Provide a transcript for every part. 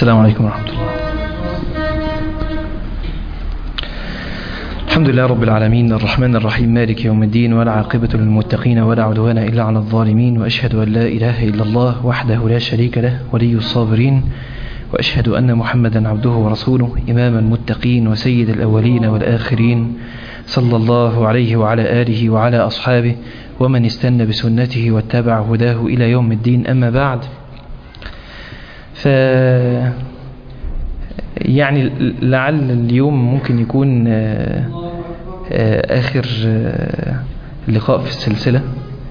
السلام عليكم ورحمة الله الحمد لله رب العالمين الرحمن الرحيم مالك يوم الدين ولا عاقبة للمتقين ولا عدوان إلا على الظالمين وأشهد أن لا إله إلا الله وحده لا شريك له ولي الصابرين وأشهد أن محمدا عبده ورسوله إمام المتقين وسيد الأولين والآخرين صلى الله عليه وعلى آله وعلى أصحابه ومن استنى بسنته واتبع هداه إلى يوم الدين أما بعد ف يعني لعل اليوم ممكن يكون آخر لقاء في السلسلة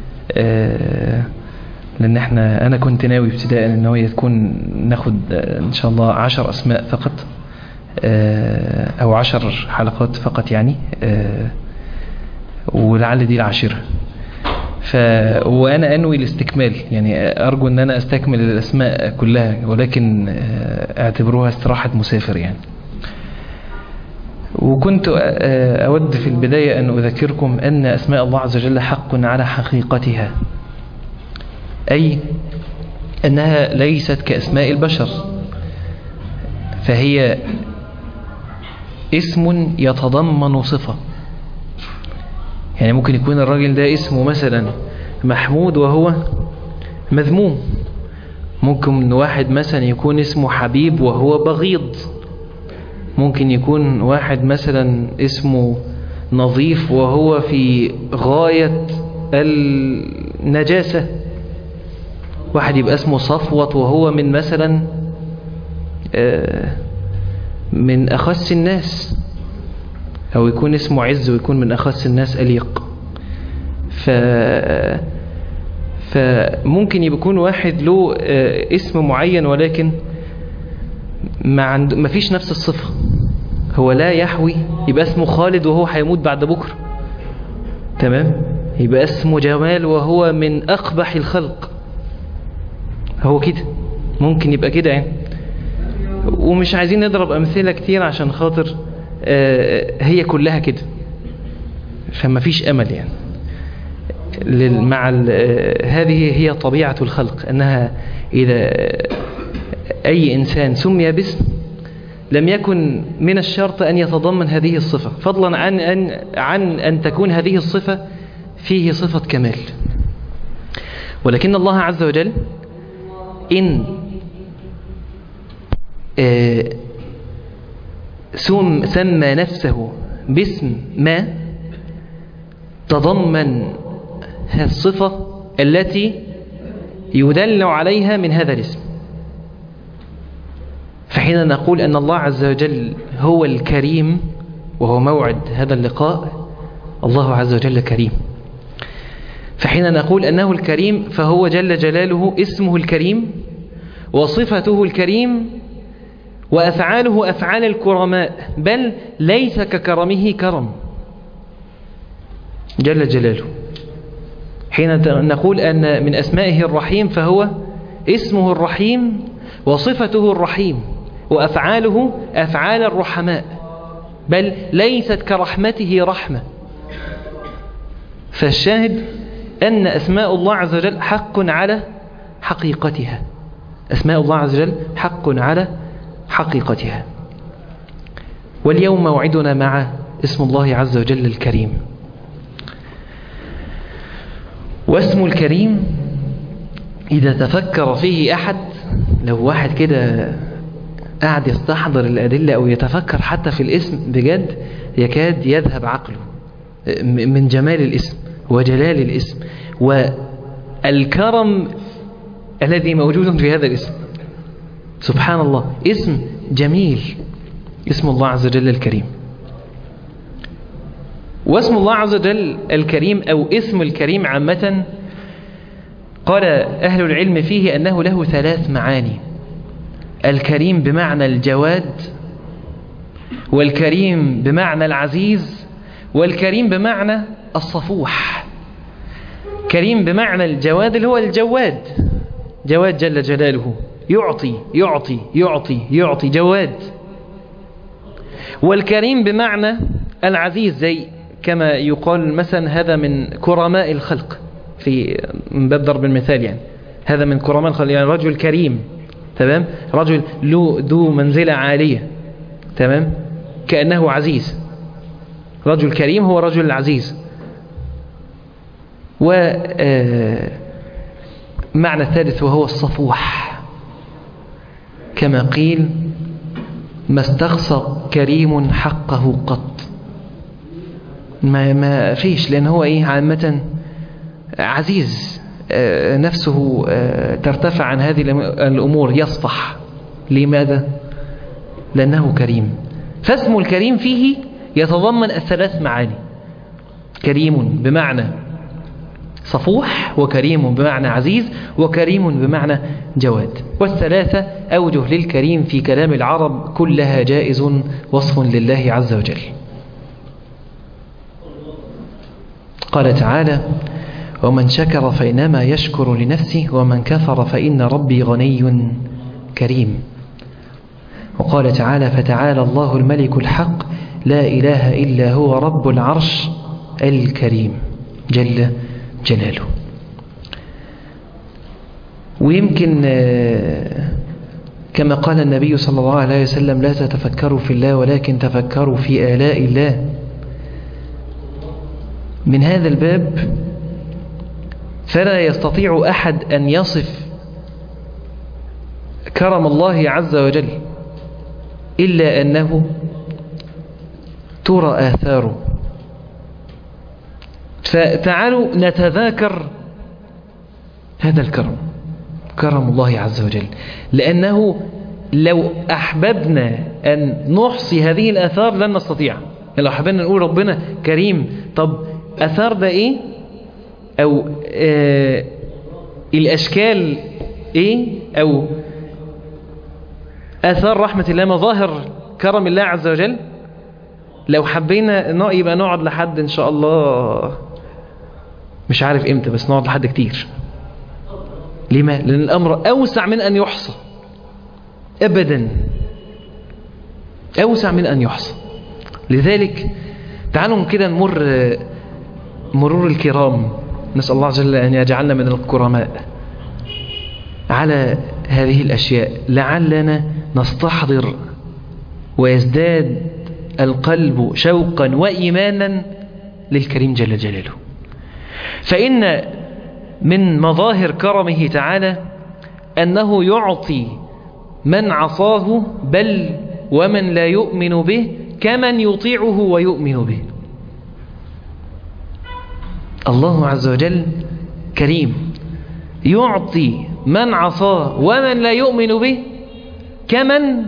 لأن احنا أنا كنت ناوي ابتداء أن هي تكون ناخد إن شاء الله عشر أسماء فقط أو عشر حلقات فقط يعني ولعل دي العاشرة ف... وأنا أنوي الاستكمال يعني أرجو أن أنا أستكمل الأسماء كلها ولكن اعتبروها استراحة مسافر يعني وكنت أود في البداية أن أذكركم أن أسماء الله عز وجل حق على حقيقتها أي أنها ليست كأسماء البشر فهي اسم يتضمن صفة يعني ممكن يكون الراجل ده اسمه مثلا محمود وهو مذموم ممكن واحد مثلا يكون اسمه حبيب وهو بغيض ممكن يكون واحد مثلا اسمه نظيف وهو في غاية النجاسة واحد يبقى اسمه صفوة وهو من مثلا من أخس الناس أو يكون اسمه عز ويكون من أخس الناس أليق ف فممكن يكون واحد له اسم معين ولكن ما, عند... ما فيش نفس الصفة هو لا يحوي يبقى اسمه خالد وهو هيموت بعد بكرة تمام يبقى اسمه جمال وهو من أقبح الخلق هو كده ممكن يبقى كده يعني ومش عايزين نضرب أمثلة كتير عشان خاطر هي كلها كده فما فيش أمل يعني مع هذه هي طبيعة الخلق أنها إذا أي إنسان سمي باسم لم يكن من الشرط أن يتضمن هذه الصفة فضلا عن أن, عن أن تكون هذه الصفة فيه صفة كمال ولكن الله عز وجل إن سمى نفسه باسم ما تضمن الصفة التي يدل عليها من هذا الاسم فحين نقول أن الله عز وجل هو الكريم وهو موعد هذا اللقاء الله عز وجل كريم فحين نقول أنه الكريم فهو جل جلاله اسمه الكريم وصفته الكريم وأفعاله أفعال الكرماء بل ليس ككرمه كرم جل جلاله حين نقول أن من أسمائه الرحيم فهو اسمه الرحيم وصفته الرحيم وأفعاله أفعال الرحماء بل ليست كرحمته رحمة فالشاهد أن أسماء الله عز وجل حق على حقيقتها أسماء الله عز وجل حق على حقيقتها واليوم موعدنا مع اسم الله عز وجل الكريم واسم الكريم إذا تفكر فيه أحد لو واحد كده قاعد يستحضر الأدلة أو يتفكر حتى في الاسم بجد يكاد يذهب عقله من جمال الاسم وجلال الاسم والكرم الذي موجود في هذا الاسم سبحان الله اسم جميل اسم الله عز وجل الكريم واسم الله عز وجل الكريم أو اسم الكريم عامة قال أهل العلم فيه أنه له ثلاث معاني الكريم بمعنى الجواد والكريم بمعنى العزيز والكريم بمعنى الصفوح كريم بمعنى الجواد اللي هو الجواد جواد جل جلاله يعطي يعطي يعطي يعطي جواد والكريم بمعنى العزيز زي كما يقال مثلا هذا من كرماء الخلق في من باب ضرب المثال يعني هذا من كرماء الخلق يعني رجل كريم تمام رجل له ذو منزلة عالية تمام كأنه عزيز رجل كريم هو رجل العزيز ومعنى الثالث وهو الصفوح كما قيل ما استقصى كريم حقه قط ما ما فيش لأن هو إيه عامة عزيز نفسه ترتفع عن هذه الأمور يصفح لماذا؟ لأنه كريم فاسم الكريم فيه يتضمن الثلاث معاني كريم بمعنى صفوح وكريم بمعنى عزيز وكريم بمعنى جواد والثلاثة أوجه للكريم في كلام العرب كلها جائز وصف لله عز وجل قال تعالى ومن شكر فإنما يشكر لنفسه ومن كفر فإن ربي غني كريم وقال تعالى فتعالى الله الملك الحق لا إله إلا هو رب العرش الكريم جل جلاله ويمكن كما قال النبي صلى الله عليه وسلم لا تتفكروا في الله ولكن تفكروا في آلاء الله من هذا الباب فلا يستطيع أحد أن يصف كرم الله عز وجل إلا أنه ترى آثاره فتعالوا نتذاكر هذا الكرم كرم الله عز وجل لأنه لو أحببنا أن نحصي هذه الآثار لن نستطيع لو أحببنا نقول ربنا كريم طب أثار ده إيه أو آه الأشكال إيه أو آثار رحمة الله مظاهر كرم الله عز وجل لو حبينا يبقى نقعد لحد إن شاء الله مش عارف إمتى بس نقعد لحد كتير لما؟ لأن الأمر أوسع من أن يحصى أبدا أوسع من أن يحصى لذلك تعالوا كده نمر مرور الكرام نسأل الله عز وجل أن يجعلنا من الكرماء على هذه الأشياء لعلنا نستحضر ويزداد القلب شوقا وإيمانا للكريم جل جلاله فإن من مظاهر كرمه تعالى أنه يعطي من عصاه بل ومن لا يؤمن به كمن يطيعه ويؤمن به الله عز وجل كريم يعطي من عصاه ومن لا يؤمن به كمن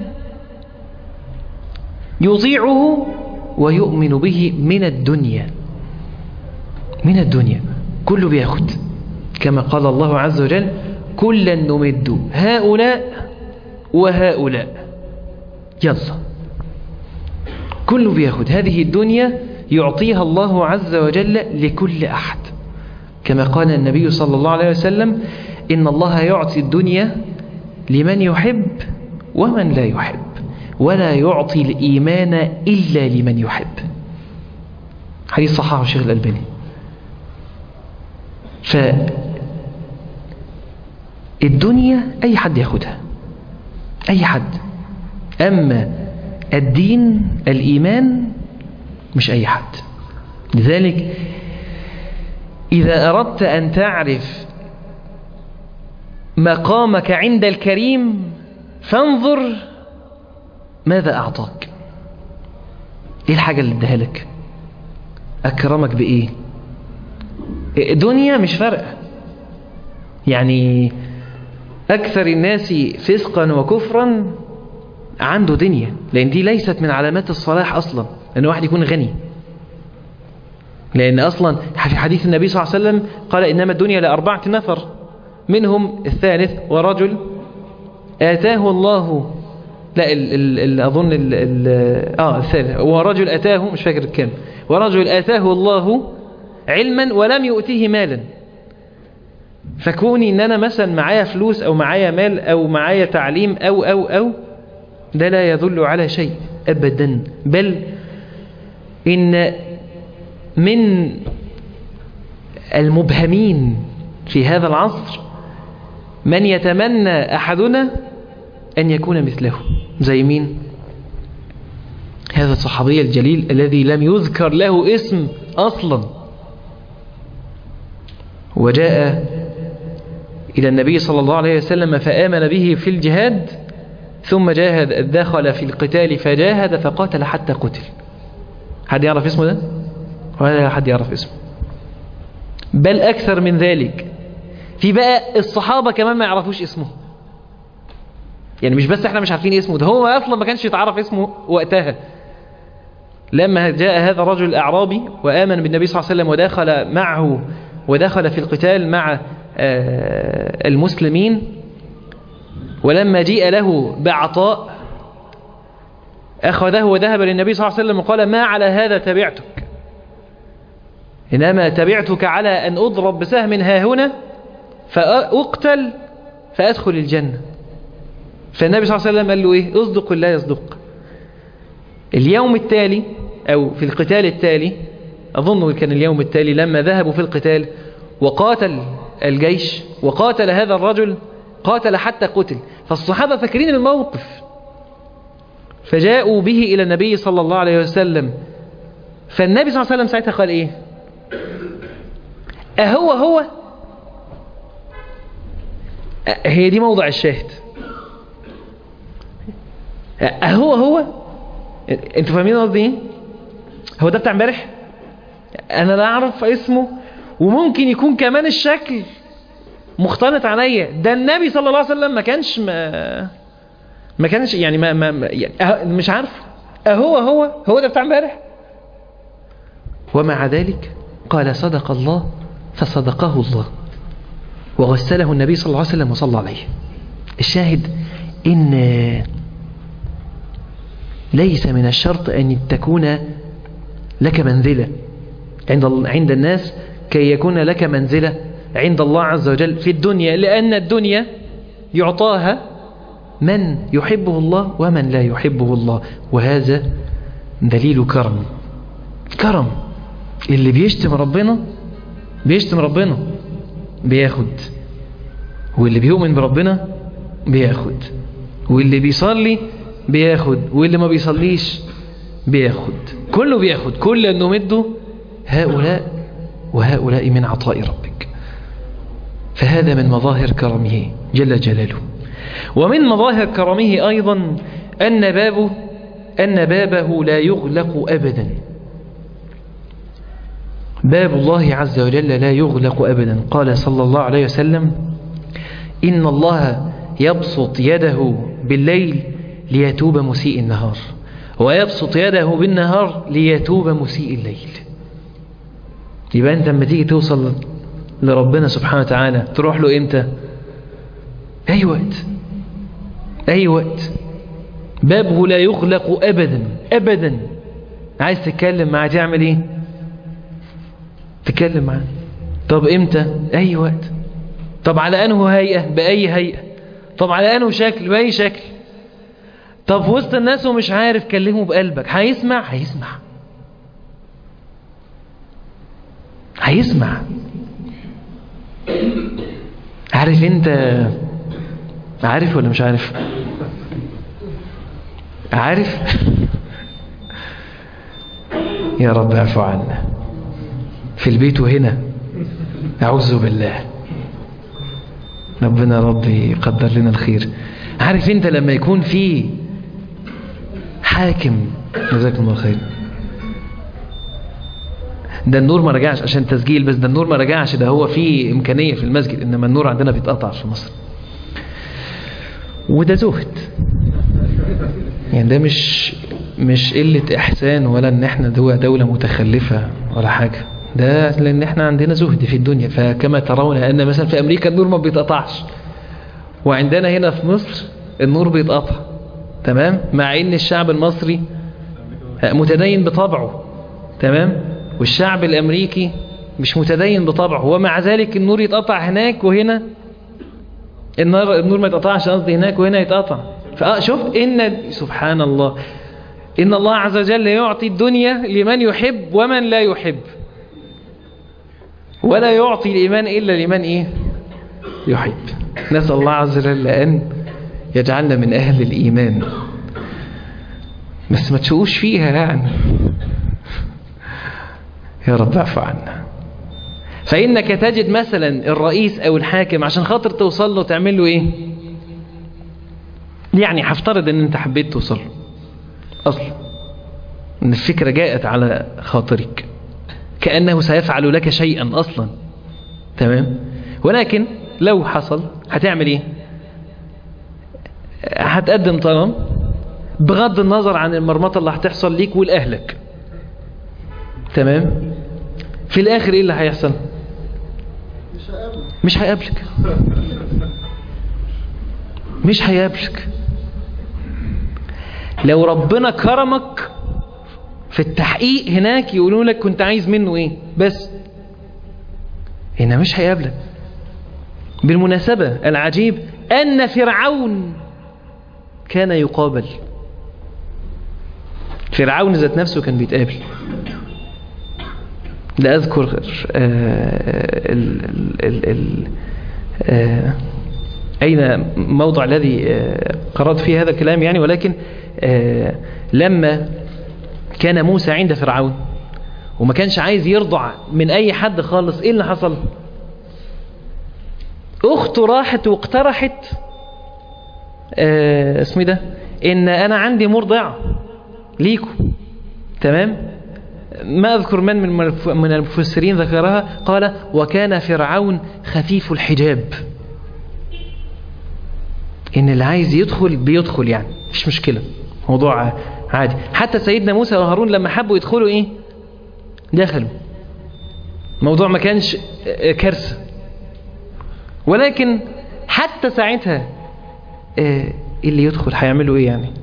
يطيعه ويؤمن به من الدنيا من الدنيا كله بياخد كما قال الله عز وجل كلا نمد هؤلاء وهؤلاء يلا كله بياخد هذه الدنيا يعطيها الله عز وجل لكل أحد كما قال النبي صلى الله عليه وسلم إن الله يعطي الدنيا لمن يحب ومن لا يحب ولا يعطي الإيمان إلا لمن يحب حديث صححه الشيخ الألباني فالدنيا أي حد ياخدها أي حد أما الدين الإيمان مش أي حد لذلك إذا أردت أن تعرف مقامك عند الكريم فانظر ماذا أعطاك إيه الحاجة اللي اداها لك أكرمك بإيه دنيا مش فارقة يعني أكثر الناس فسقا وكفرا عنده دنيا لأن دي ليست من علامات الصلاح أصلا أن واحد يكون غني لأن أصلا في حديث النبي صلى الله عليه وسلم قال إنما الدنيا لأربعة نفر منهم الثالث ورجل آتاه الله لا ال ال ال أظن ال ال آه الثالث ورجل آتاه مش فاكر كم ورجل آتاه الله علما ولم يؤتيه مالا فكوني ان انا مثلا معايا فلوس او معايا مال او معايا تعليم او او او ده لا يدل على شيء ابدا بل ان من المبهمين في هذا العصر من يتمنى احدنا أن يكون مثله زي مين هذا الصحابي الجليل الذي لم يذكر له اسم أصلا وجاء إلى النبي صلى الله عليه وسلم فآمن به في الجهاد ثم جاهد دخل في القتال فجاهد فقاتل حتى قتل حد يعرف اسمه ده؟ ولا حد يعرف اسمه بل أكثر من ذلك في بقى الصحابة كمان ما يعرفوش اسمه يعني مش بس احنا مش عارفين اسمه ده هو أصلا ما كانش يتعرف اسمه وقتها لما جاء هذا الرجل الأعرابي وآمن بالنبي صلى الله عليه وسلم ودخل معه ودخل في القتال مع المسلمين ولما جيء له بعطاء أخذه وذهب للنبي صلى الله عليه وسلم وقال ما على هذا تبعتك إنما تبعتك على أن أضرب بسهم ها هنا فأقتل فأدخل الجنة فالنبي صلى الله عليه وسلم قال له إيه اصدق لا يصدق اليوم التالي أو في القتال التالي أظن كان اليوم التالي لما ذهبوا في القتال وقاتل الجيش وقاتل هذا الرجل قاتل حتى قتل فالصحابة فاكرين الموقف فجاءوا به إلى النبي صلى الله عليه وسلم فالنبي صلى الله عليه وسلم ساعتها قال إيه أهو هو هي دي موضع الشاهد أهو هو انتوا فاهمين قصدي ايه هو ده بتاع امبارح انا لا اعرف اسمه وممكن يكون كمان الشكل مختلط عليا ده النبي صلى الله عليه وسلم ما كانش ما ما كانش يعني ما, ما يعني أه مش عارف اهو هو هو ده بتاع امبارح ومع ذلك قال صدق الله فصدقه الله وغسله النبي صلى الله عليه وسلم وصلى عليه الشاهد إن ليس من الشرط أن تكون لك منزلة عند عند الناس كي يكون لك منزلة عند الله عز وجل في الدنيا لأن الدنيا يعطاها من يحبه الله ومن لا يحبه الله وهذا دليل كرم كرم اللي بيشتم ربنا بيشتم ربنا بياخد واللي بيؤمن بربنا بياخد واللي بيصلي بياخد واللي ما بيصليش بياخد كله بياخد كل انه مده هؤلاء وهؤلاء من عطاء ربك فهذا من مظاهر كرمه جل جلاله ومن مظاهر كرمه أيضا أن بابه أن بابه لا يغلق أبدا باب الله عز وجل لا يغلق أبدا قال صلى الله عليه وسلم إن الله يبسط يده بالليل ليتوب مسيء النهار ويبسط يده بالنهار ليتوب مسيء الليل يبقى أنت لما تيجي توصل لربنا سبحانه وتعالى تروح له إمتى أي وقت أي وقت بابه لا يغلق أبدا أبدا عايز تتكلم معاه تعمل إيه تتكلم معاه طب إمتى أي وقت طب على أنه هيئة بأي هيئة طب على أنه شكل بأي شكل طب وسط الناس ومش عارف كلمه بقلبك هيسمع هيسمع هيسمع عارف انت عارف ولا مش عارف عارف يا رب اعفو عنا في البيت وهنا اعوذ بالله ربنا رب يقدر لنا الخير عارف انت لما يكون في حاكم جزاكم الله خير ده النور ما رجعش عشان تسجيل بس ده النور ما رجعش ده هو في إمكانية في المسجد إنما النور عندنا بيتقطع في مصر وده زهد يعني ده مش مش قلة إحسان ولا إن إحنا دولة متخلفة ولا حاجة ده لأن إحنا عندنا زهد في الدنيا فكما ترون أن مثلا في أمريكا النور ما بيتقطعش وعندنا هنا في مصر النور بيتقطع تمام مع ان الشعب المصري متدين بطبعه تمام والشعب الامريكي مش متدين بطبعه ومع ذلك النور يتقطع هناك وهنا النور, النور ما يتقطعش قصدي هناك وهنا يتقطع فشوف ان سبحان الله ان الله عز وجل يعطي الدنيا لمن يحب ومن لا يحب ولا يعطي الايمان الا لمن ايه يحب نسال الله عز وجل ان يجعلنا من أهل الإيمان بس ما تشوقوش فيها يعني يا رب اعفو عنا فإنك تجد مثلا الرئيس أو الحاكم عشان خاطر توصل له تعمل له إيه يعني هفترض ان انت حبيت توصل له اصلا ان الفكرة جاءت على خاطرك كأنه سيفعل لك شيئا اصلا تمام ولكن لو حصل هتعمل ايه هتقدم طلب بغض النظر عن المرمطة اللي هتحصل ليك ولأهلك تمام في الاخر ايه اللي هيحصل مش هيقابلك مش هيقابلك لو ربنا كرمك في التحقيق هناك يقولوا لك كنت عايز منه ايه بس هنا مش هيقابلك بالمناسبة العجيب أن فرعون كان يقابل فرعون ذات نفسه كان بيتقابل لا أذكر آه ال ال ال آه أين موضع الذي آه قرأت فيه هذا الكلام يعني ولكن لما كان موسى عند فرعون وما كانش عايز يرضع من أي حد خالص إيه اللي حصل أخته راحت واقترحت اسمي ده إن أنا عندي مرضعة ليكم تمام ما أذكر من من المفسرين ذكرها قال وكان فرعون خفيف الحجاب إن اللي عايز يدخل بيدخل يعني مش مشكلة موضوع عادي حتى سيدنا موسى وهارون لما حبوا يدخلوا إيه دخلوا موضوع ما كانش كارثة ولكن حتى ساعتها اللي يدخل هيعملوا إيه يعني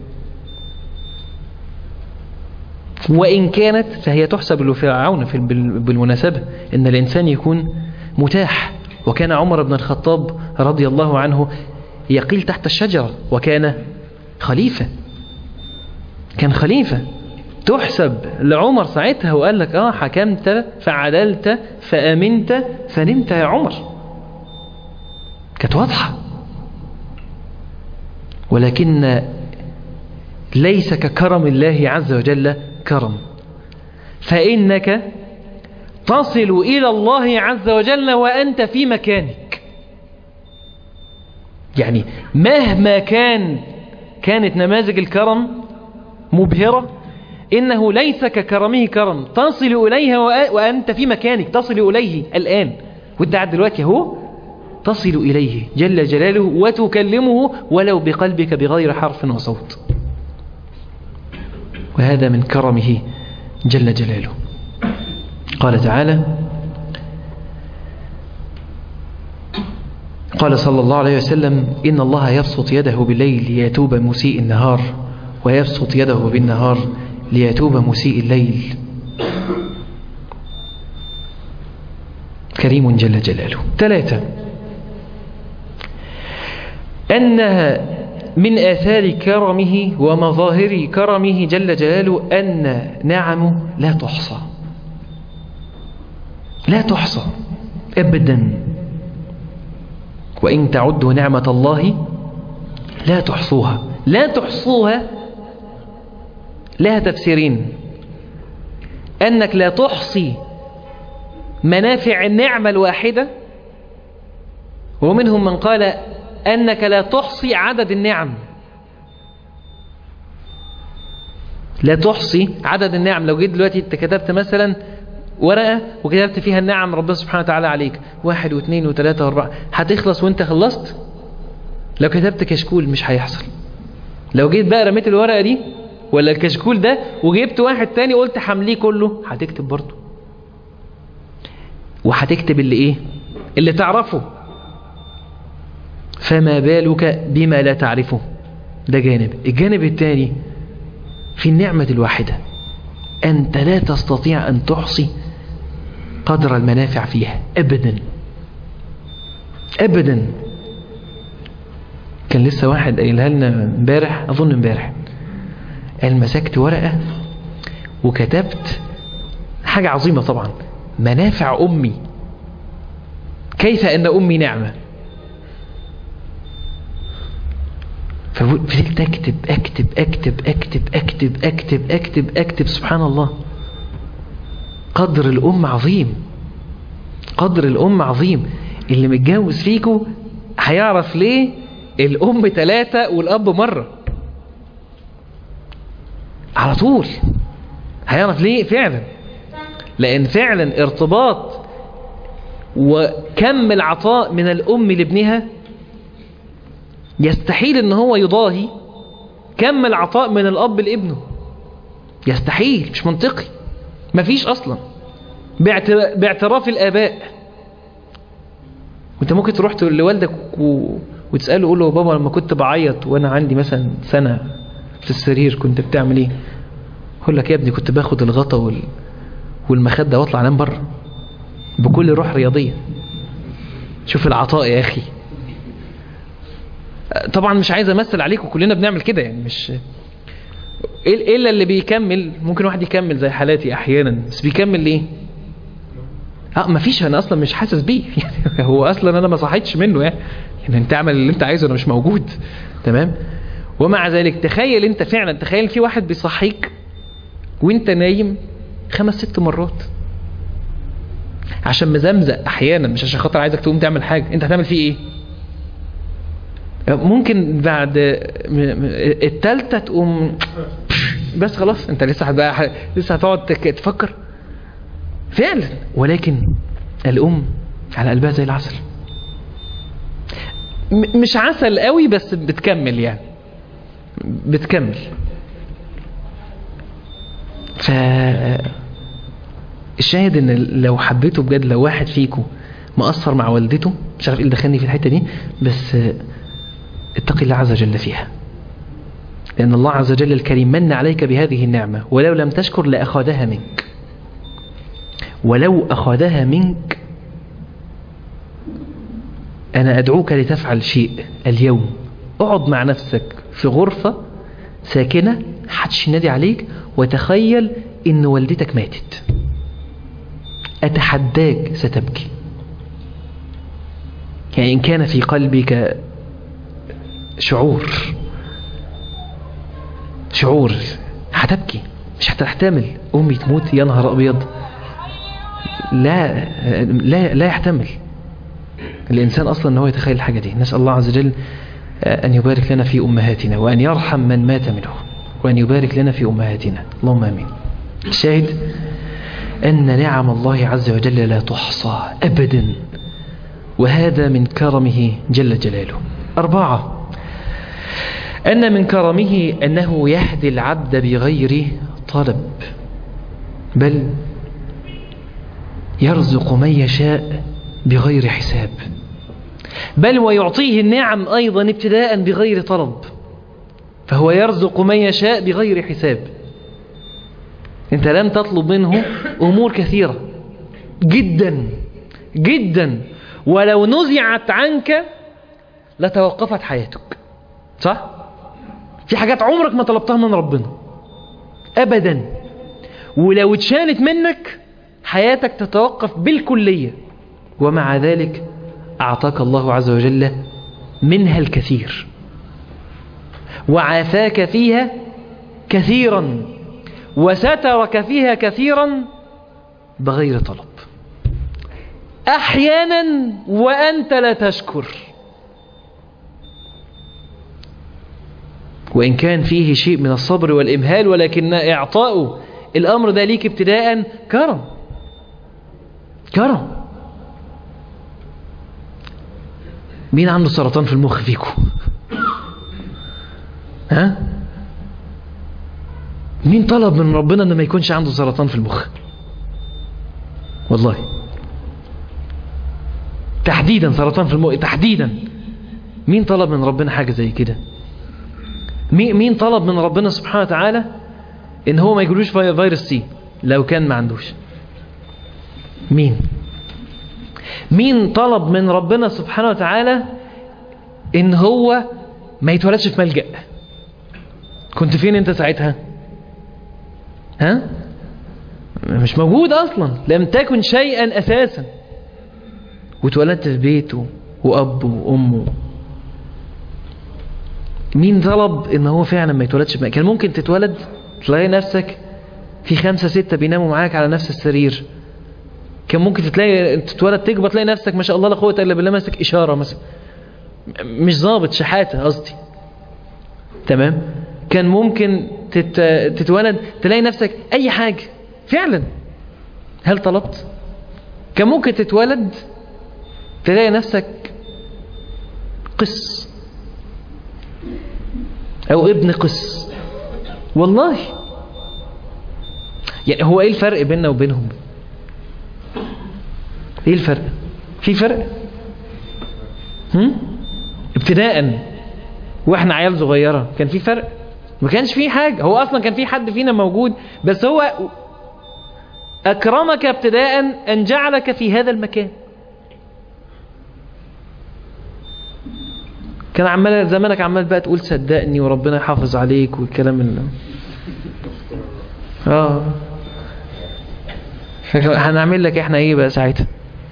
وإن كانت فهي تحسب لفرعون بالمناسبة إن الإنسان يكون متاح وكان عمر بن الخطاب رضي الله عنه يقيل تحت الشجرة وكان خليفة كان خليفة تحسب لعمر ساعتها وقال لك اه حكمت فعدلت فأمنت فنمت يا عمر كانت واضحة ولكن ليس ككرم الله عز وجل كرم فإنك تصل إلى الله عز وجل وأنت في مكانك يعني مهما كان كانت نماذج الكرم مبهرة إنه ليس ككرمه كرم تصل إليها وأنت في مكانك تصل إليه الآن وانت قاعد دلوقتي اهو تصل إليه جل جلاله وتكلمه ولو بقلبك بغير حرف وصوت وهذا من كرمه جل جلاله قال تعالى قال صلى الله عليه وسلم إن الله يبسط يده بالليل ليتوب مسيء النهار ويبسط يده بالنهار ليتوب مسيء الليل كريم جل جلاله ثلاثة أنها من آثار كرمه ومظاهر كرمه جل جلاله أن نعمه لا تحصى لا تحصى أبدا وإن تعدوا نعمة الله لا تحصوها لا تحصوها لها تفسيرين أنك لا تحصي منافع النعمة الواحدة ومنهم من قال أنك لا تحصي عدد النعم لا تحصي عدد النعم لو جيت دلوقتي انت كتبت مثلا ورقة وكتبت فيها النعم ربنا سبحانه وتعالى عليك واحد واثنين وثلاثة واربعة هتخلص وانت خلصت لو كتبت كشكول مش هيحصل لو جيت بقى رميت الورقة دي ولا الكشكول ده وجبت واحد تاني قلت حمليه كله هتكتب برضه وهتكتب اللي ايه اللي تعرفه فما بالك بما لا تعرفه ده جانب الجانب الثاني في النعمة الواحدة أنت لا تستطيع أن تحصي قدر المنافع فيها أبدا أبدا كان لسه واحد قايلها لنا امبارح أظن امبارح قال مسكت ورقة وكتبت حاجة عظيمة طبعا منافع أمي كيف أن أمي نعمة ففضلت اكتب اكتب اكتب اكتب اكتب اكتب اكتب اكتب سبحان الله قدر الام عظيم قدر الام عظيم اللي متجوز فيكو هيعرف ليه الام ثلاثة والاب مرة على طول هيعرف ليه فعلا لان فعلا ارتباط وكم العطاء من الام لابنها يستحيل ان هو يضاهي كم العطاء من الاب لابنه يستحيل مش منطقي مفيش اصلا باعتر- باعتراف الاباء وانت ممكن تروح تقول لوالدك و... وتساله قول له بابا لما كنت بعيط وانا عندي مثلا سنه في السرير كنت بتعمل ايه يقول لك يا ابني كنت باخد الغطا وال... والمخده واطلع انام بره بكل روح رياضيه شوف العطاء يا اخي طبعا مش عايز امثل عليكم كلنا بنعمل كده يعني مش إيه- الا اللي بيكمل ممكن واحد يكمل زي حالاتي احيانا بس بيكمل ليه اه مفيش انا اصلا مش حاسس بيه يعني هو اصلا انا ما صحيتش منه يعني ان انت اعمل اللي انت عايزه انا مش موجود تمام ومع ذلك تخيل انت فعلا تخيل في واحد بيصحيك وانت نايم خمس ست مرات عشان مزمزق احيانا مش عشان خاطر عايزك تقوم تعمل حاجه انت هتعمل فيه ايه ممكن بعد م- م- التالتة تقوم بس خلاص انت لسه هتبقى لسه هتقعد تك- تفكر فعلا ولكن الأم على قلبها زي العسل م- مش عسل قوي بس بتكمل يعني بتكمل ف الشاهد ان لو حبيته بجد لو واحد فيكم مقصر مع والدته مش عارف ايه اللي دخلني في الحته دي بس اتقي الله عز وجل فيها لأن الله عز وجل الكريم من عليك بهذه النعمة ولو لم تشكر لأخذها منك ولو أخذها منك أنا أدعوك لتفعل شيء اليوم اقعد مع نفسك في غرفة ساكنة حدش ينادي عليك وتخيل إن والدتك ماتت أتحداك ستبكي يعني إن كان في قلبك شعور شعور هتبكي مش هتحتمل امي تموت يا نهار ابيض لا لا لا يحتمل الانسان اصلا ان هو يتخيل الحاجه دي نسال الله عز وجل ان يبارك لنا في امهاتنا وان يرحم من مات منهم وان يبارك لنا في امهاتنا اللهم امين الشاهد ان نعم الله عز وجل لا تحصى ابدا وهذا من كرمه جل جلاله اربعه أن من كرمه أنه يهدي العبد بغير طلب بل يرزق من يشاء بغير حساب بل ويعطيه النعم أيضا ابتداء بغير طلب فهو يرزق من يشاء بغير حساب انت لم تطلب منه أمور كثيرة جدا جدا ولو نزعت عنك لتوقفت حياتك صح؟ في حاجات عمرك ما طلبتها من ربنا أبدا ولو اتشالت منك حياتك تتوقف بالكلية ومع ذلك أعطاك الله عز وجل منها الكثير وعافاك فيها كثيرا وسترك فيها كثيرا بغير طلب أحيانا وأنت لا تشكر وإن كان فيه شيء من الصبر والإمهال ولكن إعطاؤه الأمر ده ليك ابتداء كرم كرم مين عنده سرطان في المخ فيكم ها مين طلب من ربنا ان ما يكونش عنده سرطان في المخ والله تحديدا سرطان في المخ تحديدا مين طلب من ربنا حاجة زي كده مين طلب من ربنا سبحانه وتعالى ان هو ما يجلوش فيروس سي لو كان ما عندوش مين مين طلب من ربنا سبحانه وتعالى ان هو ما يتولدش في ملجأ كنت فين انت ساعتها ها مش موجود اصلا لم تكن شيئا اساسا واتولدت في بيته واب وامه مين طلب ان هو فعلا ما يتولدش بماء كان ممكن تتولد تلاقي نفسك في خمسة ستة بيناموا معاك على نفس السرير كان ممكن تلاقي تتولد تكبر تلاقي نفسك ما شاء الله لا قوة الا بالله ماسك اشارة مثلا مش ظابط شحاتة قصدي تمام كان ممكن تت... تتولد تلاقي نفسك اي حاجة فعلا هل طلبت كان ممكن تتولد تلاقي نفسك قس او ابن قس والله يعني هو ايه الفرق بيننا وبينهم ايه الفرق في فرق هم؟ ابتداء واحنا عيال صغيرة كان في فرق ما كانش في حاجة هو اصلا كان في حد فينا موجود بس هو اكرمك ابتداء ان جعلك في هذا المكان كان عمال زمانك عمال بقى تقول صدقني وربنا يحافظ عليك والكلام اللي اه هنعمل لك احنا ايه بقى ساعتها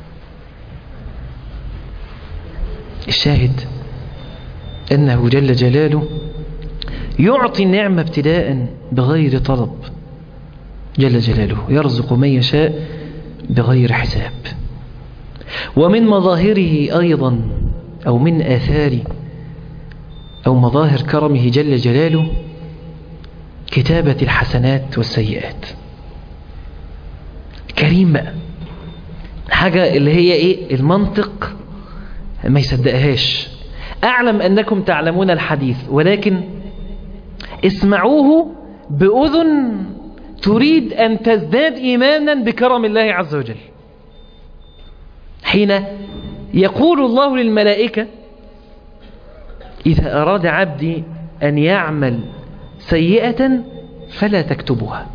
الشاهد انه جل جلاله يعطي النعمة ابتداء بغير طلب جل جلاله يرزق من يشاء بغير حساب ومن مظاهره أيضا أو من آثار أو مظاهر كرمه جل جلاله كتابة الحسنات والسيئات كريم بقى حاجة اللي هي ايه المنطق ما يصدقهاش أعلم أنكم تعلمون الحديث ولكن اسمعوه بأذن تريد أن تزداد إيمانا بكرم الله عز وجل حين يقول الله للملائكة إذا أراد عبدي أن يعمل سيئة فلا تكتبوها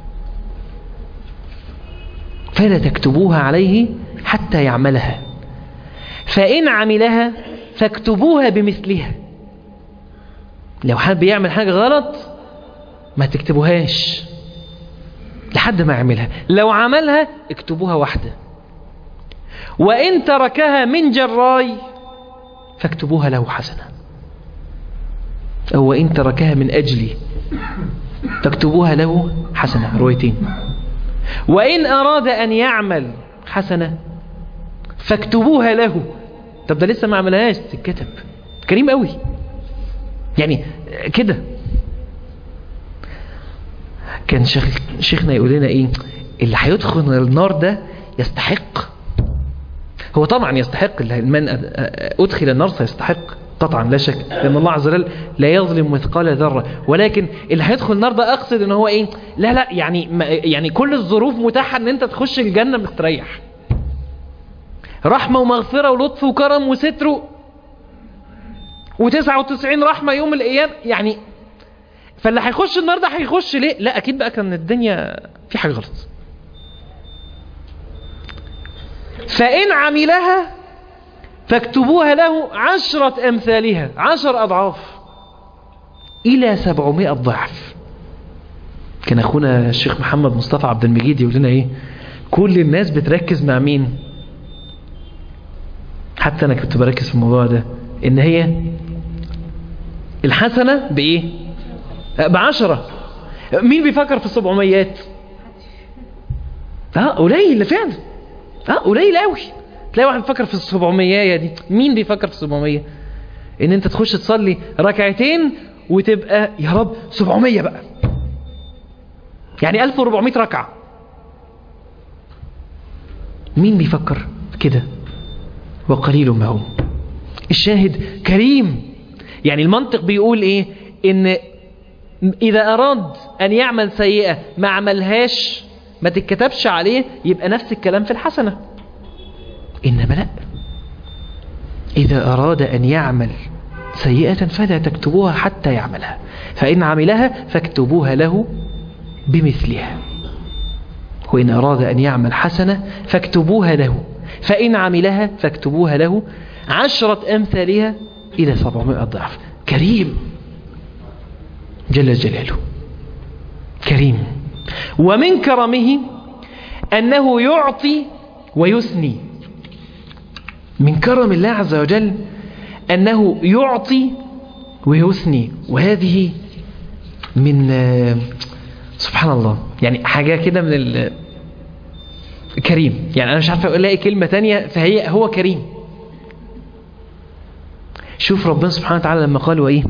فلا تكتبوها عليه حتى يعملها فإن عملها فاكتبوها بمثلها لو حد يعمل حاجة غلط ما تكتبوهاش لحد ما يعملها لو عملها اكتبوها واحدة وإن تركها من جراي فاكتبوها له حسنة أو وإن تركها من أجلي فاكتبوها له حسنة روايتين وإن أراد أن يعمل حسنة فاكتبوها له طب ده لسه ما عملهاش تتكتب كريم قوي يعني كده كان شيخ شيخنا يقول لنا ايه اللي هيدخل النار ده يستحق هو طبعا يستحق من ادخل النار سيستحق قطعا لا شك لان الله عز وجل لا يظلم مثقال ذره ولكن اللي هيدخل النار ده اقصد ان هو ايه لا لا يعني يعني كل الظروف متاحه ان انت تخش الجنه مستريح رحمه ومغفره ولطف وكرم وستر و99 رحمه يوم القيامه يعني فاللي هيخش النار ده هيخش ليه لا اكيد بقى كان الدنيا في حاجه غلط فان عملها فاكتبوها له عشرة أمثالها عشر أضعاف إلى سبعمائة ضعف كان أخونا الشيخ محمد مصطفى عبد المجيد يقول لنا إيه كل الناس بتركز مع مين حتى أنا كنت بركز في الموضوع ده إن هي الحسنة بإيه بعشرة مين بيفكر في السبعميات اه قليل فعلا اه قليل قوي تلاقي واحد بيفكر في السبعمية دي مين بيفكر في السبعمية ان انت تخش تصلي ركعتين وتبقى يا رب سبعمية بقى يعني 1400 ركعة مين بيفكر كده وقليل ما هم الشاهد كريم يعني المنطق بيقول ايه ان اذا اراد ان يعمل سيئة ما عملهاش ما تتكتبش عليه يبقى نفس الكلام في الحسنة إنما لا إذا أراد أن يعمل سيئة فلا تكتبوها حتى يعملها فإن عملها فاكتبوها له بمثلها وإن أراد أن يعمل حسنة فاكتبوها له فإن عملها فاكتبوها له عشرة أمثالها إلى سبعمائة ضعف كريم جل جلاله كريم ومن كرمه أنه يعطي ويثني من كرم الله عز وجل أنه يعطي ويثني وهذه من آه، سبحان الله يعني حاجة كده من ال كريم يعني أنا مش عارف ألاقي كلمة تانية فهي هو كريم شوف ربنا سبحانه وتعالى لما قال وإيه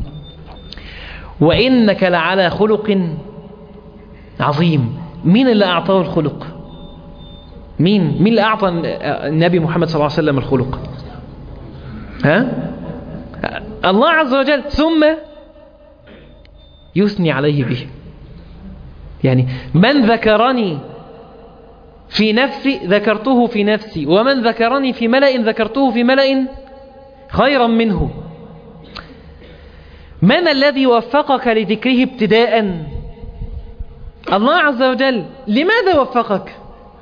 وإنك لعلى خلق عظيم مين اللي أعطاه الخلق مين مين اللي أعطى النبي محمد صلى الله عليه وسلم الخلق ها الله عز وجل ثم يثني عليه به يعني من ذكرني في نفسي ذكرته في نفسي ومن ذكرني في ملأ ذكرته في ملأ خيرا منه من الذي وفقك لذكره ابتداء الله عز وجل لماذا وفقك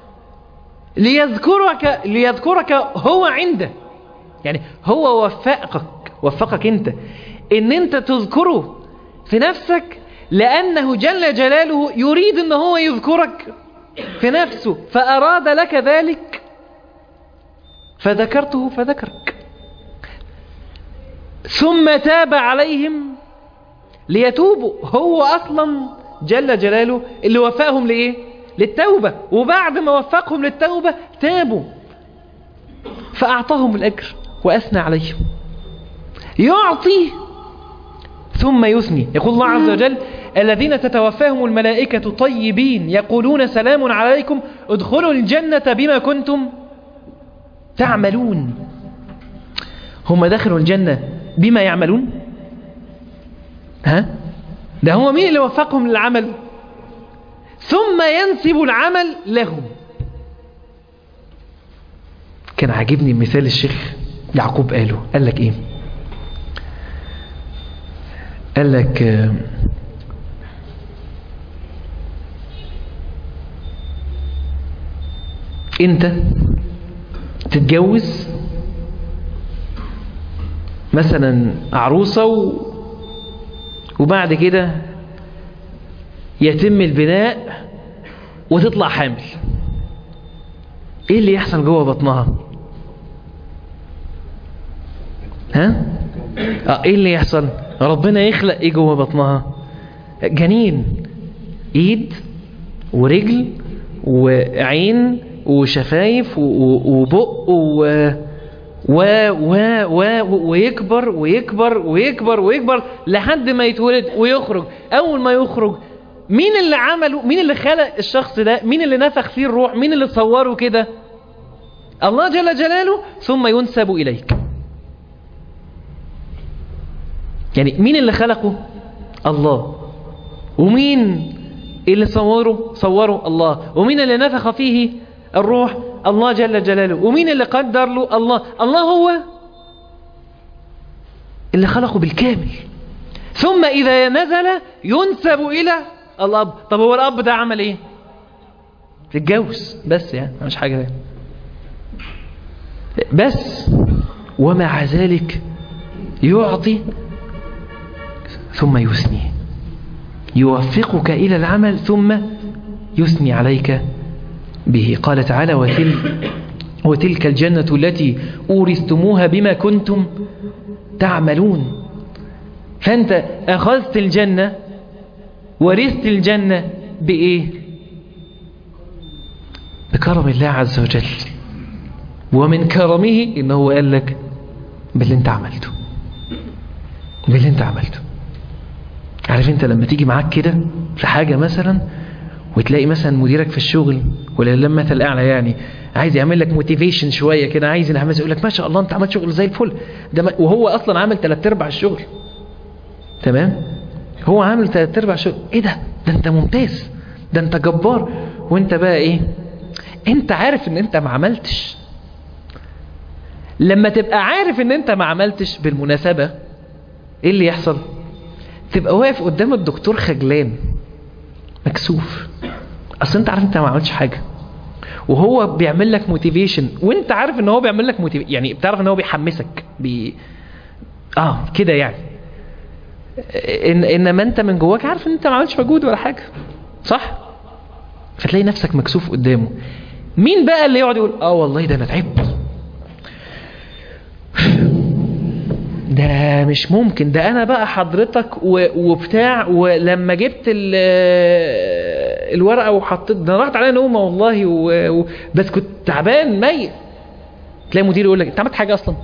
ليذكرك ليذكرك هو عنده يعني هو وفقك وفقك انت ان انت تذكره في نفسك لانه جل جلاله يريد ان هو يذكرك في نفسه فاراد لك ذلك فذكرته فذكرك ثم تاب عليهم ليتوبوا هو اصلا جل جلاله اللي وفقهم لايه للتوبة وبعد ما وفقهم للتوبة تابوا فأعطاهم الأجر وأثنى عليهم يعطي ثم يثني يقول الله عز وجل الذين تتوفاهم الملائكة طيبين يقولون سلام عليكم ادخلوا الجنة بما كنتم تعملون هم دخلوا الجنة بما يعملون ها ده هو مين اللي وفقهم للعمل ثم ينسب العمل لهم كان عاجبني مثال الشيخ يعقوب قاله قال لك ايه قال لك آه، انت تتجوز مثلا عروسة و... وبعد كده يتم البناء وتطلع حامل ايه اللي يحصل جوه بطنها ها اه ايه اللي يحصل ربنا يخلق ايه جوه بطنها جنين ايد ورجل وعين وشفايف و- و- وبق و و و و ويكبر ويكبر ويكبر ويكبر لحد ما يتولد ويخرج اول ما يخرج مين اللي عمله مين اللي خلق الشخص ده مين اللي نفخ فيه الروح مين اللي صوره كده الله جل جلاله ثم ينسب إليك يعني مين اللي خلقه الله ومين اللي صوره صوره الله ومين اللي نفخ فيه الروح الله جل جلاله ومين اللي قدر له الله الله هو اللي خلقه بالكامل ثم إذا نزل ينسب إلى الأب طب هو الأب ده عمل إيه اتجوز بس يعني مش حاجة ده. بس ومع ذلك يعطي ثم يثني يوفقك إلى العمل ثم يثني عليك به قال تعالى وتل وتلك الجنة التي أورثتموها بما كنتم تعملون فأنت أخذت الجنة ورثت الجنة بإيه بكرم الله عز وجل ومن كرمه إنه هو قال لك باللي انت عملته باللي انت عملته عارف انت لما تيجي معاك كده في حاجة مثلا وتلاقي مثلا مديرك في الشغل ولا لما مثل اعلى يعني عايز يعمل لك موتيفيشن شويه كده عايز ينحمس يقول لك ما شاء الله انت عملت شغل زي الفل ده ما- وهو اصلا عامل ثلاث ارباع الشغل تمام هو عامل ثلاث ارباع الشغل ايه ده ده انت ممتاز ده انت جبار وانت بقى ايه انت عارف ان انت ما عملتش لما تبقى عارف ان انت ما عملتش بالمناسبة ايه اللي يحصل تبقى واقف قدام الدكتور خجلان مكسوف اصل انت عارف انت ما عملتش حاجة وهو بيعمل لك موتيفيشن وانت عارف ان هو بيعمل لك موتيفيشن يعني بتعرف ان هو بيحمسك بي... اه كده يعني إن انما انت من جواك عارف ان انت ما عملتش مجهود ولا حاجة صح فتلاقي نفسك مكسوف قدامه مين بقى اللي يقعد يقول اه والله ده انا تعبت ده مش ممكن ده انا بقى حضرتك و- وبتاع ولما جبت ال- الورقه وحطيت ده أنا راحت عليا نومه والله و... و... بس كنت تعبان ميت تلاقي مدير يقول لك انت عملت حاجه اصلا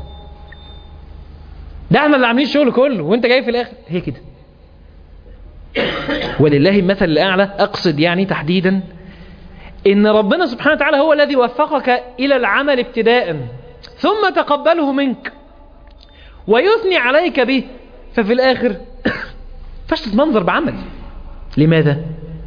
ده احنا اللي عاملين الشغل كله وانت جاي في الاخر هي كده ولله المثل الاعلى اقصد يعني تحديدا ان ربنا سبحانه وتعالى هو الذي وفقك الى العمل ابتداء ثم تقبله منك ويثني عليك به ففي الآخر فاش تتمنظر بعمل لماذا؟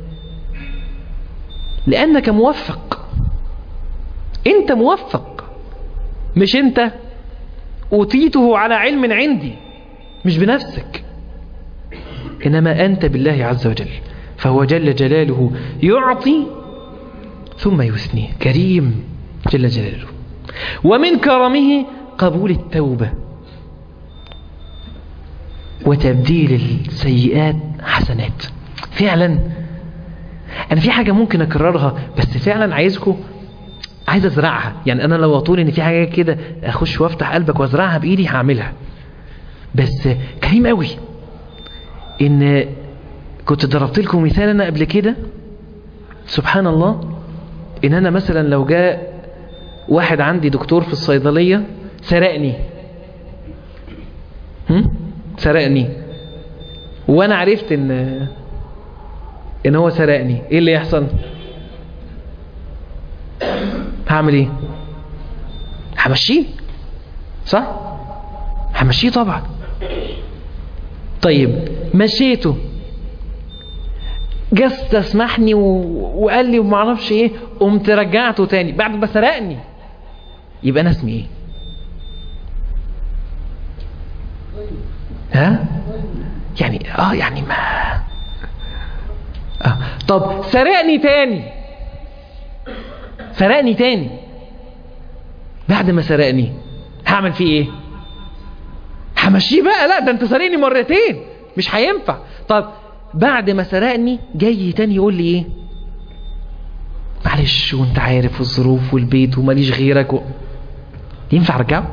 لأنك موفق أنت موفق مش أنت أوتيته على علم عندي مش بنفسك إنما أنت بالله عز وجل فهو جل جلاله يعطي ثم يثني كريم جل جلاله ومن كرمه قبول التوبة وتبديل السيئات حسنات فعلا انا في حاجة ممكن اكررها بس فعلا عايزكم عايز ازرعها يعني انا لو اطول ان في حاجة كده اخش وافتح قلبك وازرعها بايدي هعملها بس كريم قوي ان كنت ضربت لكم مثال انا قبل كده سبحان الله ان انا مثلا لو جاء واحد عندي دكتور في الصيدلية سرقني هم؟ سرقني وانا عرفت ان ان هو سرقني ايه اللي يحصل هعمل ايه همشيه صح همشيه طبعا طيب مشيته جه استسمحني و... وقال لي وما اعرفش ايه قمت رجعته تاني بعد ما سرقني يبقى انا اسمي ايه ها يعني اه يعني ما آه. طب سرقني تاني سرقني تاني بعد ما سرقني هعمل فيه ايه همشيه بقى لا ده انت سرقني مرتين مش هينفع طب بعد ما سرقني جاي تاني يقول لي ايه معلش وانت عارف الظروف والبيت وماليش غيرك و... ينفع ارجعه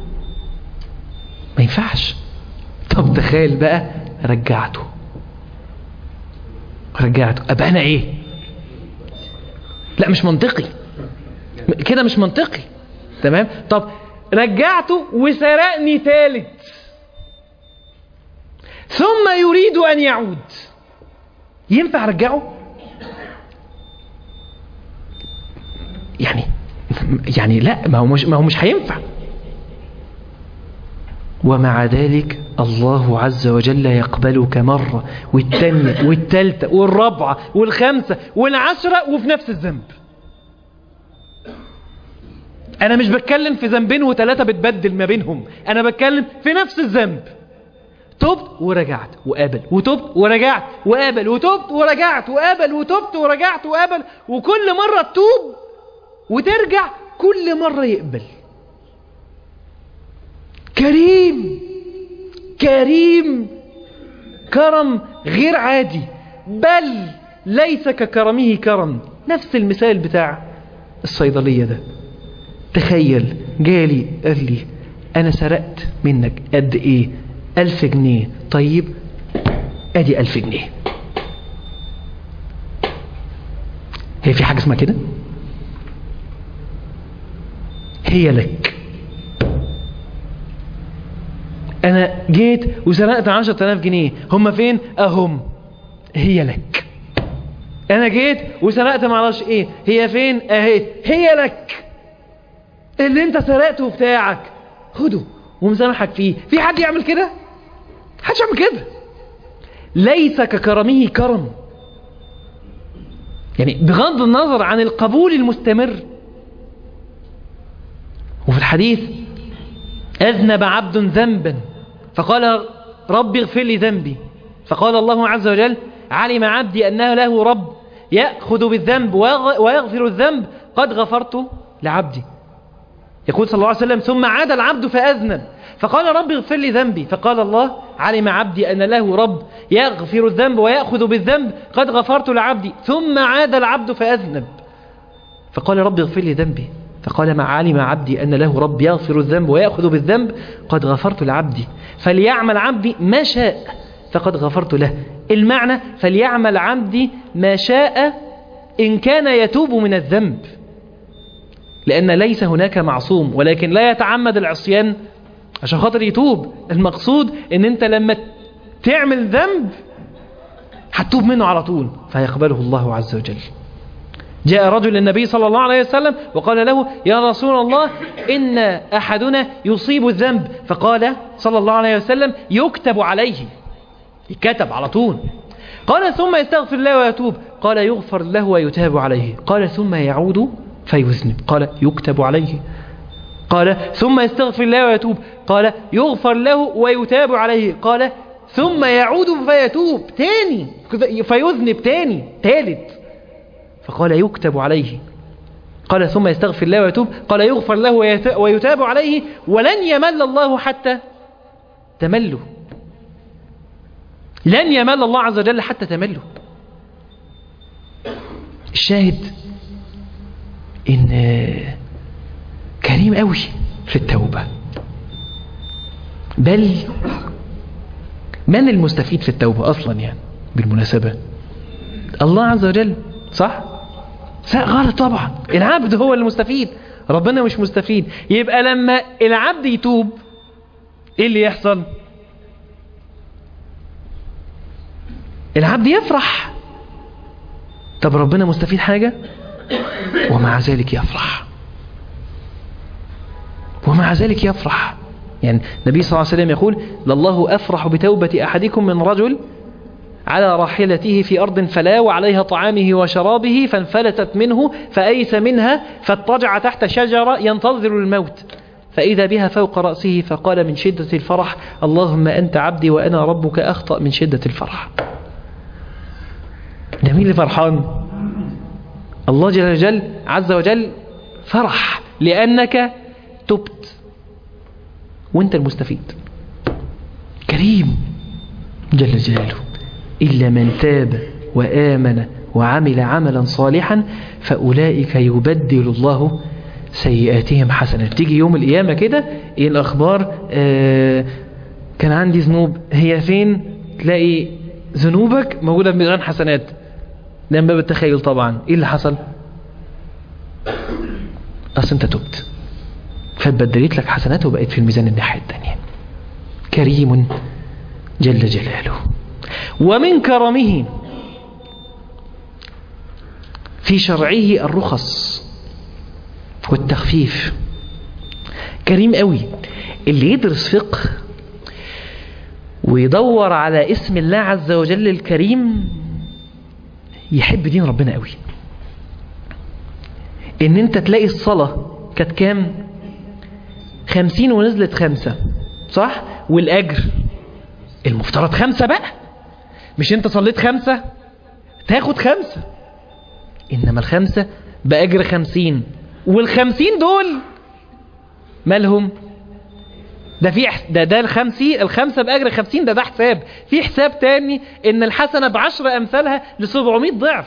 ما ينفعش طب تخيل بقى رجعته رجعته ابقى انا ايه لا مش منطقي كده مش منطقي تمام طب رجعته وسرقني تالت ثم يريد ان يعود ينفع ارجعه يعني يعني لا ما هو مش ما هو مش هينفع ومع ذلك الله عز وجل يقبلك مرة والثانية والثالثة والرابعة والخامسة والعشرة وفي نفس الذنب أنا مش بتكلم في ذنبين وثلاثة بتبدل ما بينهم أنا بتكلم في نفس الذنب تبت ورجعت وقابل وتبت ورجعت وقابل وتبت ورجعت وقابل وتبت ورجعت وقابل وكل مرة تتوب وترجع كل مرة يقبل كريم كريم كرم غير عادي بل ليس ككرمه كرم نفس المثال بتاع الصيدلية ده تخيل جالي قال لي انا سرقت منك قد ايه الف جنيه طيب ادي الف جنيه هي في حاجة اسمها كده هي لك انا جيت وسرقت عشرة الاف جنيه هم فين اهم هي لك انا جيت وسرقت معرفش ايه هي فين اهي هي لك اللي انت سرقته بتاعك خده ومسامحك فيه في حد يعمل كده حدش يعمل كده ليس ككرمه كرم يعني بغض النظر عن القبول المستمر وفي الحديث أذنب عبد ذنبا فقال ربي اغفر لي ذنبي فقال الله عز وجل علم عبدي أنه له رب يأخذ بالذنب ويغفر الذنب قد غفرت لعبدي يقول صلى الله عليه وسلم ثم عاد العبد فأذنب فقال ربي اغفر لي ذنبي فقال الله علم عبدي أن له رب يغفر الذنب ويأخذ بالذنب قد غفرت لعبدي ثم عاد العبد فأذنب فقال ربي اغفر لي ذنبي فقال ما علم عبدي أن له رب يغفر الذنب ويأخذ بالذنب قد غفرت لعبدي فليعمل عبدي ما شاء فقد غفرت له المعنى فليعمل عبدي ما شاء إن كان يتوب من الذنب لأن ليس هناك معصوم ولكن لا يتعمد العصيان عشان خاطر يتوب المقصود ان انت لما تعمل ذنب هتتوب منه على طول فيقبله الله عز وجل جاء رجل للنبي صلى الله عليه وسلم وقال له يا رسول الله إن أحدنا يصيب الذنب فقال صلى الله عليه وسلم يكتب عليه يكتب على طول قال ثم يستغفر الله ويتوب قال يغفر له ويتاب عليه قال ثم يعود فيذنب قال يكتب عليه قال ثم يستغفر الله ويتوب قال يغفر له ويتاب عليه قال ثم يعود فيتوب تاني فيذنب تاني ثالث فقال يكتب عليه قال ثم يستغفر الله ويتوب قال يغفر له ويتاب عليه ولن يمل الله حتى تمله لن يمل الله عز وجل حتى تمله الشاهد ان كريم قوي في التوبة بل من المستفيد في التوبة أصلا يعني بالمناسبة الله عز وجل صح لا غلط طبعا العبد هو المستفيد ربنا مش مستفيد يبقى لما العبد يتوب ايه اللي يحصل العبد يفرح طب ربنا مستفيد حاجة ومع ذلك يفرح ومع ذلك يفرح يعني النبي صلى الله عليه وسلم يقول لله أفرح بتوبة أحدكم من رجل على راحلته في أرض فلا وعليها طعامه وشرابه فانفلتت منه فأيس منها فاضطجع تحت شجرة ينتظر الموت فإذا بها فوق رأسه فقال من شدة الفرح اللهم أنت عبدي وأنا ربك أخطأ من شدة الفرح ده مين اللي فرحان الله جل وجل عز وجل فرح لأنك تبت وانت المستفيد كريم جل جلاله إلا من تاب وآمن وعمل عملا صالحا فأولئك يبدل الله سيئاتهم حسنات تيجي يوم القيامة كده ايه الأخبار آه كان عندي ذنوب هي فين تلاقي ذنوبك موجودة في ميزان حسنات ده من باب التخيل طبعا ايه اللي حصل اصل انت تبت فبدلت لك حسنات وبقيت في الميزان الناحية الثانية كريم جل جلاله ومن كرمه في شرعه الرخص والتخفيف كريم قوي اللي يدرس فقه ويدور على اسم الله عز وجل الكريم يحب دين ربنا قوي ان انت تلاقي الصلاة كانت كام خمسين ونزلت خمسة صح والاجر المفترض خمسة بقى مش انت صليت خمسة تاخد خمسة انما الخمسة بأجر خمسين والخمسين دول مالهم ده في ده ده الخمسي الخمسة بأجر خمسين ده ده حساب في حساب تاني ان الحسنة بعشر امثالها لسبعمائة ضعف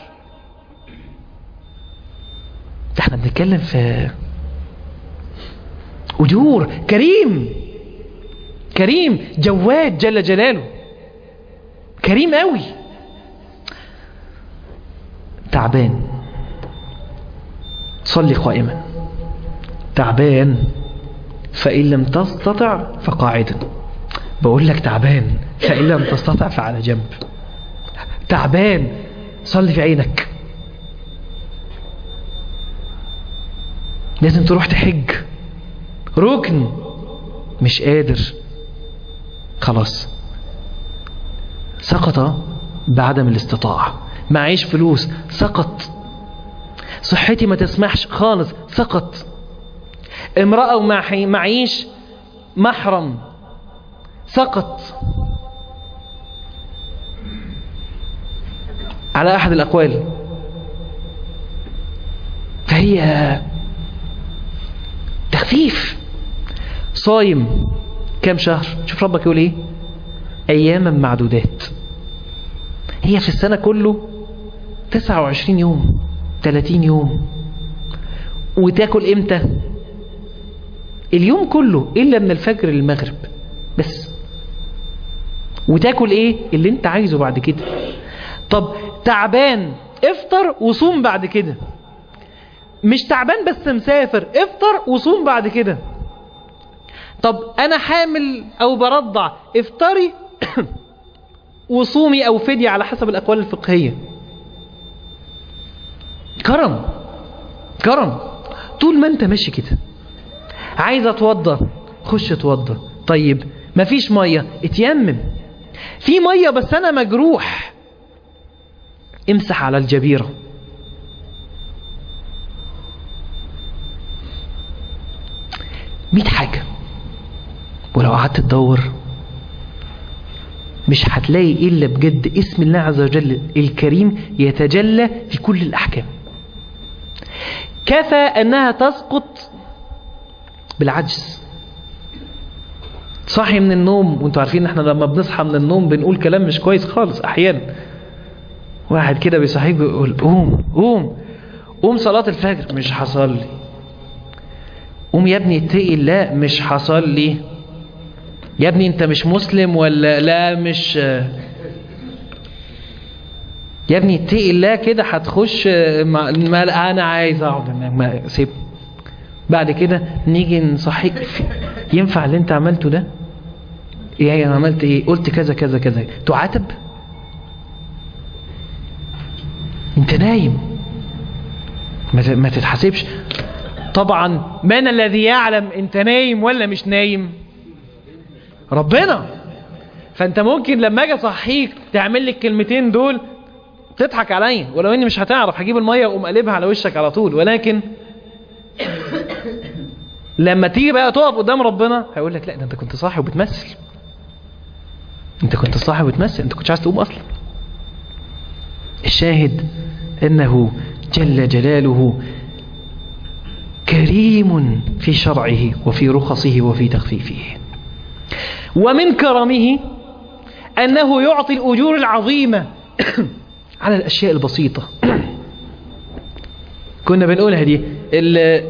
ده احنا بنتكلم في أجور كريم كريم جواد جل جلاله كريم قوي تعبان صلي قائما تعبان فإن لم تستطع فقاعدا بقول لك تعبان فإن لم تستطع فعلى جنب تعبان صلي في عينك لازم تروح تحج ركن مش قادر خلاص سقط بعدم الاستطاعة معيش فلوس سقط صحتي ما تسمحش خالص سقط امرأة ومعيش محرم سقط على أحد الأقوال فهي تخفيف صايم كام شهر شوف ربك يقول ايه اياما معدودات هي في السنة كله 29 يوم 30 يوم وتاكل امتى اليوم كله الا من الفجر للمغرب بس وتاكل ايه اللي انت عايزه بعد كده طب تعبان افطر وصوم بعد كده مش تعبان بس مسافر افطر وصوم بعد كده طب انا حامل او برضع افطري وصومي او فدية على حسب الاقوال الفقهية كرم كرم طول ما انت ماشي كده عايز اتوضى خش اتوضى طيب مفيش ميه اتيمم في ميه بس انا مجروح امسح على الجبيره مئة حاجة ولو قعدت تدور مش هتلاقي إلا بجد اسم الله عز وجل الكريم يتجلى في كل الأحكام كفى أنها تسقط بالعجز صاحي من النوم وانتوا عارفين احنا لما بنصحى من النوم بنقول كلام مش كويس خالص احيانا واحد كده بيصحيك بيقول قوم قوم قوم صلاة الفجر مش حصل لي قوم يا ابني اتقي الله مش حصل لي يا ابني انت مش مسلم ولا لا مش يا ابني اتقي الله كده هتخش ما ما- انا عايز اقعد ما سيب بعد كده نيجي نصحيك ينفع اللي انت عملته ده ايه انا عملت ايه قلت كذا كذا كذا تعاتب انت نايم ما ت- ما تتحاسبش طبعا من الذي يعلم انت نايم ولا مش نايم ربنا فانت ممكن لما اجي اصحيك تعمل لي الكلمتين دول تضحك عليا ولو اني مش هتعرف هجيب الميه واقوم قلبها على وشك على طول ولكن لما تيجي بقى تقف قدام ربنا هيقول لك لا ده انت كنت صاحي وبتمثل انت كنت صاحي وبتمثل انت كنتش عايز تقوم اصلا الشاهد انه جل جلاله كريم في شرعه وفي رخصه وفي تخفيفه ومن كرمه أنه يعطي الأجور العظيمة على الأشياء البسيطة كنا بنقولها دي ال-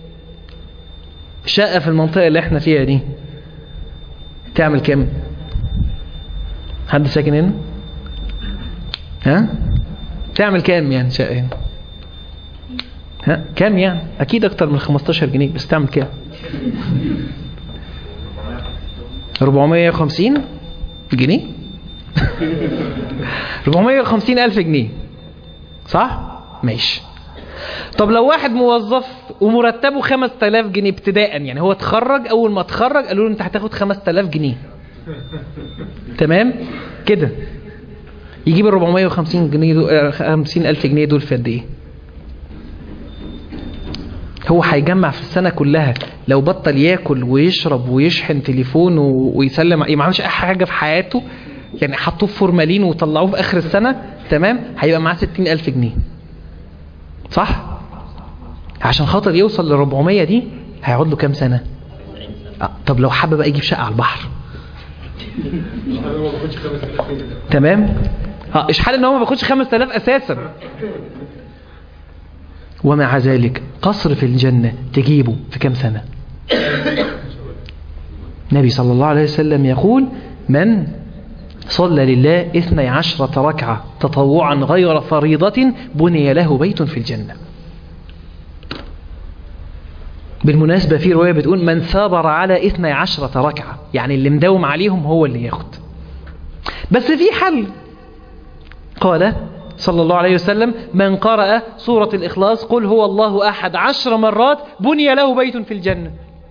الشقة في المنطقة اللي احنا فيها دي تعمل كام حد ساكن هنا ها تعمل كام يعني شقة هنا ها كام يعني اكيد اكتر من 15 جنيه بس تعمل كام 450 جنيه 450 الف جنيه صح ماشي طب لو واحد موظف ومرتبه 5000 جنيه ابتداء يعني هو اتخرج اول ما اتخرج قالوا له انت هتاخد 5000 جنيه تمام كده يجيب ال 450 جنيه دول 50 الف جنيه دول في قد ايه هو هيجمع في السنة كلها لو بطل ياكل ويشرب ويشحن تليفون و- ويسلم ما عملش اي حاجة في حياته يعني حطوه في فورمالين وطلعوه في اخر السنة تمام هيبقى معاه 60 الف جنيه صح عشان خاطر يوصل ل 400 دي هيقعد له كام سنة آه. طب لو حابب بقى يجيب شقة على البحر تمام اه اشحال ان هو ما بياخدش 5000 اساسا ومع ذلك قصر في الجنة تجيبه في كم سنة النبي صلى الله عليه وسلم يقول من صلى لله اثني عشرة ركعة تطوعا غير فريضة بني له بيت في الجنة بالمناسبة في رواية بتقول من ثابر على اثني عشرة ركعة يعني اللي مداوم عليهم هو اللي ياخد بس في حل قال صلى الله عليه وسلم من قرأ سورة الإخلاص قل هو الله أحد عشر مرات بني له بيت في الجنة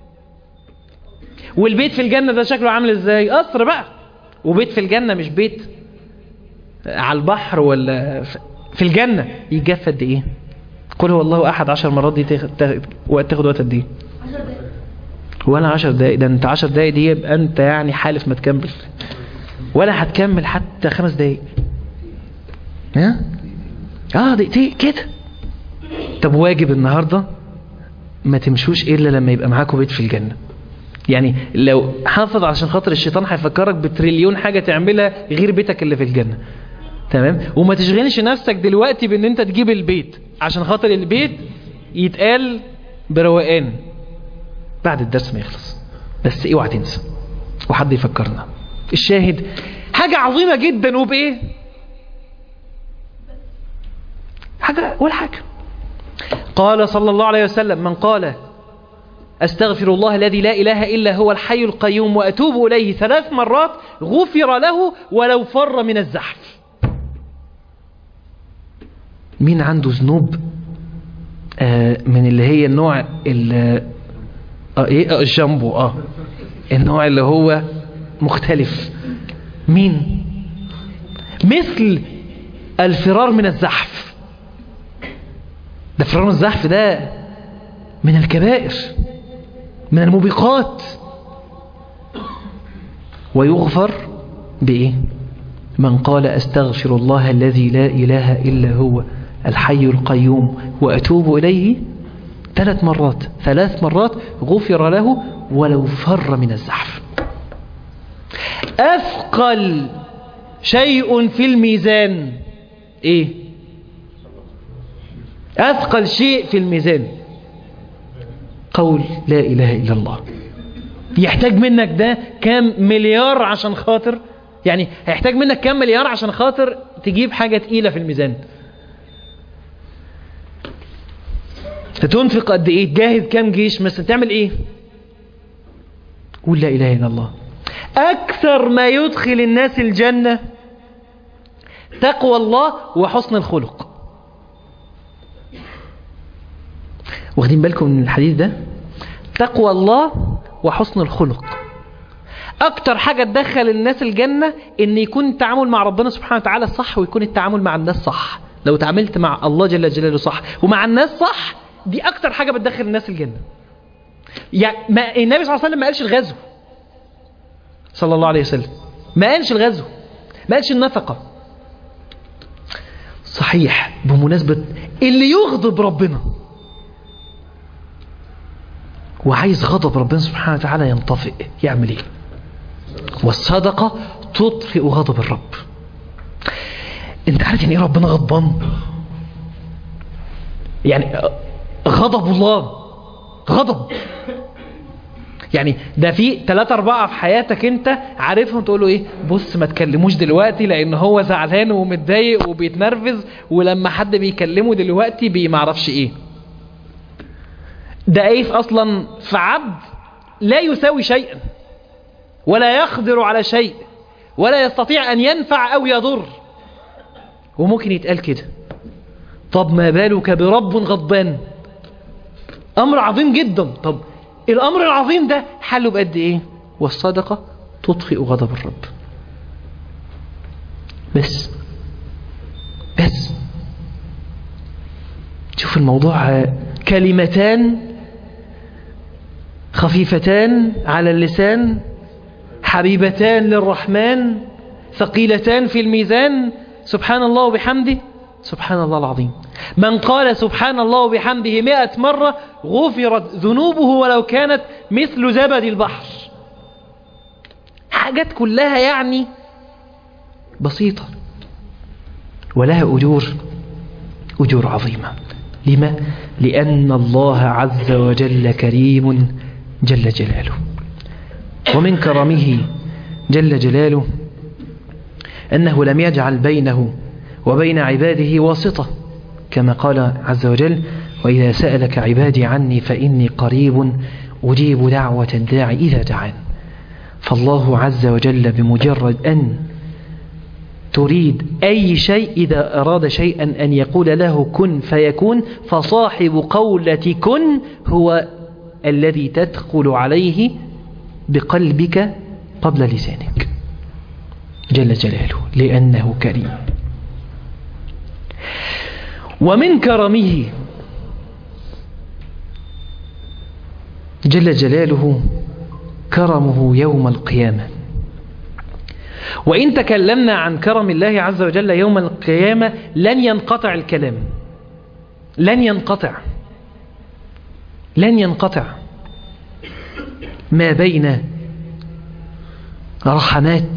والبيت في الجنة ده شكله عامل ازاي قصر بقى وبيت في الجنة مش بيت على البحر ولا ف- في الجنة يجف قد ايه قل هو الله أحد عشر مرات دي تاخد, تاخد, وقت- تاخد وقت قد ايه ولا عشر دقايق ده انت عشر دقايق دي يبقى انت يعني حالف ما تكمل ولا هتكمل حتى خمس دقايق ها اه دقيقتين كده طب واجب النهارده ما تمشوش الا لما يبقى معاكم بيت في الجنه يعني لو حافظ عشان خاطر الشيطان هيفكرك بتريليون حاجه تعملها غير بيتك اللي في الجنه تمام وما تشغلش نفسك دلوقتي بان انت تجيب البيت عشان خاطر البيت يتقال بروقان بعد الدرس ما يخلص بس اوعى تنسى وحد يفكرنا الشاهد حاجة عظيمة جدا وبإيه حاجة ولا حاجة قال صلى الله عليه وسلم من قال أستغفر الله الذي لا إله إلا هو الحي القيوم وأتوب إليه ثلاث مرات غفر له ولو فر من الزحف مين عنده ذنوب آه من اللي هي النوع اللي آه ايه آه الجامبو اه النوع اللي هو مختلف مين مثل الفرار من الزحف ده فرار من الزحف ده من الكبائر من الموبقات ويغفر بإيه من قال أستغفر الله الذي لا إله إلا هو الحي القيوم وأتوب إليه ثلاث مرات ثلاث مرات غفر له ولو فر من الزحف أثقل شيء في الميزان إيه أثقل شيء في الميزان قول لا إله إلا الله يحتاج منك ده كام مليار عشان خاطر يعني هيحتاج منك كام مليار عشان خاطر تجيب حاجة تقيلة في الميزان هتنفق قد ايه تجاهد كام جيش مثلا تعمل ايه قول لا اله الا الله اكثر ما يدخل الناس الجنة تقوى الله وحسن الخلق واخدين بالكم من الحديث ده تقوى الله وحسن الخلق اكتر حاجة تدخل الناس الجنة ان يكون التعامل مع ربنا سبحانه وتعالى صح ويكون التعامل مع الناس صح لو تعاملت مع الله جل جلاله صح ومع الناس صح دي اكتر حاجة بتدخل الناس الجنة يعني ما النبي صلى الله عليه وسلم ما قالش الغزو صلى الله عليه وسلم ما قالش الغزو ما قالش النفقة صحيح بمناسبة اللي يغضب ربنا وعايز غضب ربنا سبحانه وتعالى ينطفئ يعمل ايه والصدقة تطفئ غضب الرب انت عارف يعني ايه ربنا غضبان يعني غضب الله غضب يعني ده في ثلاثة أربعة في حياتك أنت عارفهم تقول له إيه بص ما تكلموش دلوقتي لأن هو زعلان ومتضايق وبيتنرفز ولما حد بيكلمه دلوقتي بي معرفش إيه ده إيه في أصلا في عبد لا يساوي شيئا ولا يقدر على شيء ولا يستطيع أن ينفع أو يضر وممكن يتقال كده طب ما بالك برب غضبان أمر عظيم جدا طب الأمر العظيم ده حله بقد إيه والصدقة تطفئ غضب الرب بس بس شوف الموضوع كلمتان خفيفتان على اللسان حبيبتان للرحمن ثقيلتان في الميزان سبحان الله وبحمده سبحان الله العظيم من قال سبحان الله وبحمده مئة مرة غفرت ذنوبه ولو كانت مثل زبد البحر حاجات كلها يعني بسيطة ولها أجور أجور عظيمة لما؟ لأن الله عز وجل كريم جل جلاله ومن كرمه جل جلاله أنه لم يجعل بينه وبين عباده واسطة كما قال عز وجل وإذا سألك عبادي عني فإني قريب أجيب دعوة الداعي إذا دعان فالله عز وجل بمجرد أن تريد أي شيء إذا أراد شيئا أن يقول له كن فيكون فصاحب قولة كن هو الذي تدخل عليه بقلبك قبل لسانك جل جلاله لأنه كريم ومن كرمه جل جلاله كرمه يوم القيامة وإن تكلمنا عن كرم الله عز وجل يوم القيامة لن ينقطع الكلام لن ينقطع لن ينقطع ما بين رحمات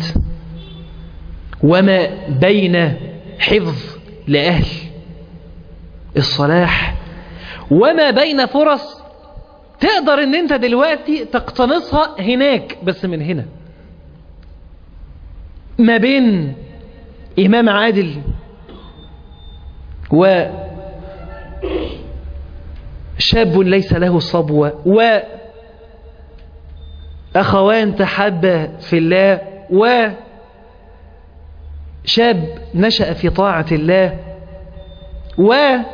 وما بين حفظ لأهل الصلاح وما بين فرص تقدر ان انت دلوقتي تقتنصها هناك بس من هنا ما بين امام عادل و شاب ليس له صبوة و أخوان تحبا في الله و شاب نشأ في طاعة الله و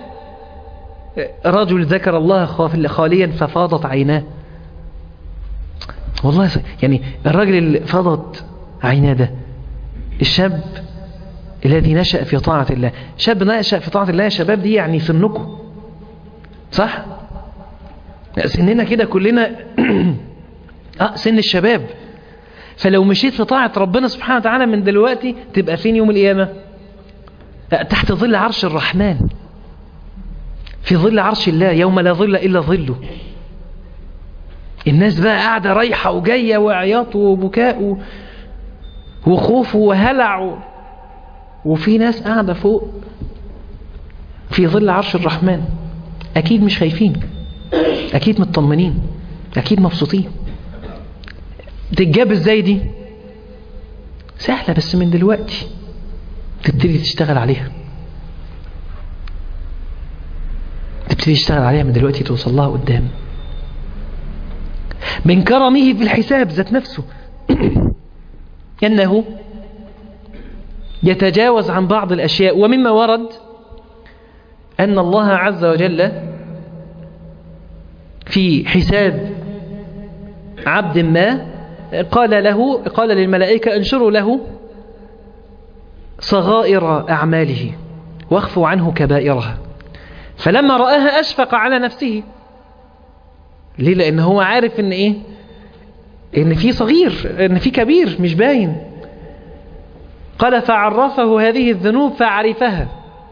رجل ذكر الله خاليا ففاضت عيناه والله يعني الراجل اللي فاضت عيناه ده الشاب الذي نشأ في طاعة الله شاب نشأ في طاعة الله يا شباب دي يعني سنكم صح سننا كده كلنا اه سن الشباب فلو مشيت في طاعة ربنا سبحانه وتعالى من دلوقتي تبقى فين يوم القيامة تحت ظل عرش الرحمن في ظل عرش الله يوم لا ظل إلا ظله الناس بقى قاعدة رايحة وجاية وعياط وبكاء وخوف وهلع وفي ناس قاعدة فوق في ظل عرش الرحمن أكيد مش خايفين أكيد مطمنين أكيد مبسوطين تتجاب ازاي دي سهلة بس من دلوقتي تبتدي تشتغل عليها تبتدي تشتغل عليها من دلوقتي توصل لها قدام من كرمه في الحساب ذات نفسه أنه يتجاوز عن بعض الأشياء ومما ورد أن الله عز وجل في حساب عبد ما قال له قال للملائكة انشروا له صغائر أعماله واخفوا عنه كبائرها فلما رآها أشفق على نفسه ليه لأن هو عارف إن إيه إن في صغير إن في كبير مش باين قال فعرفه هذه الذنوب فعرفها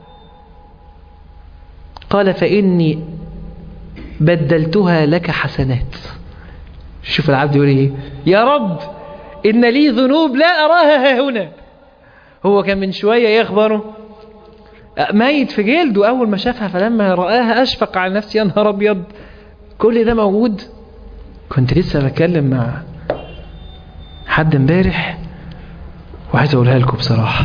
قال فإني بدلتها لك حسنات شوف العبد يقول ايه يا رب إن لي ذنوب لا أراها هنا هو كان من شوية يخبره ميت في جلده أول ما شافها فلما رآها أشفق على نفسي يا نهار أبيض كل ده موجود كنت لسه بتكلم مع حد امبارح وعايز أقولها لكم بصراحة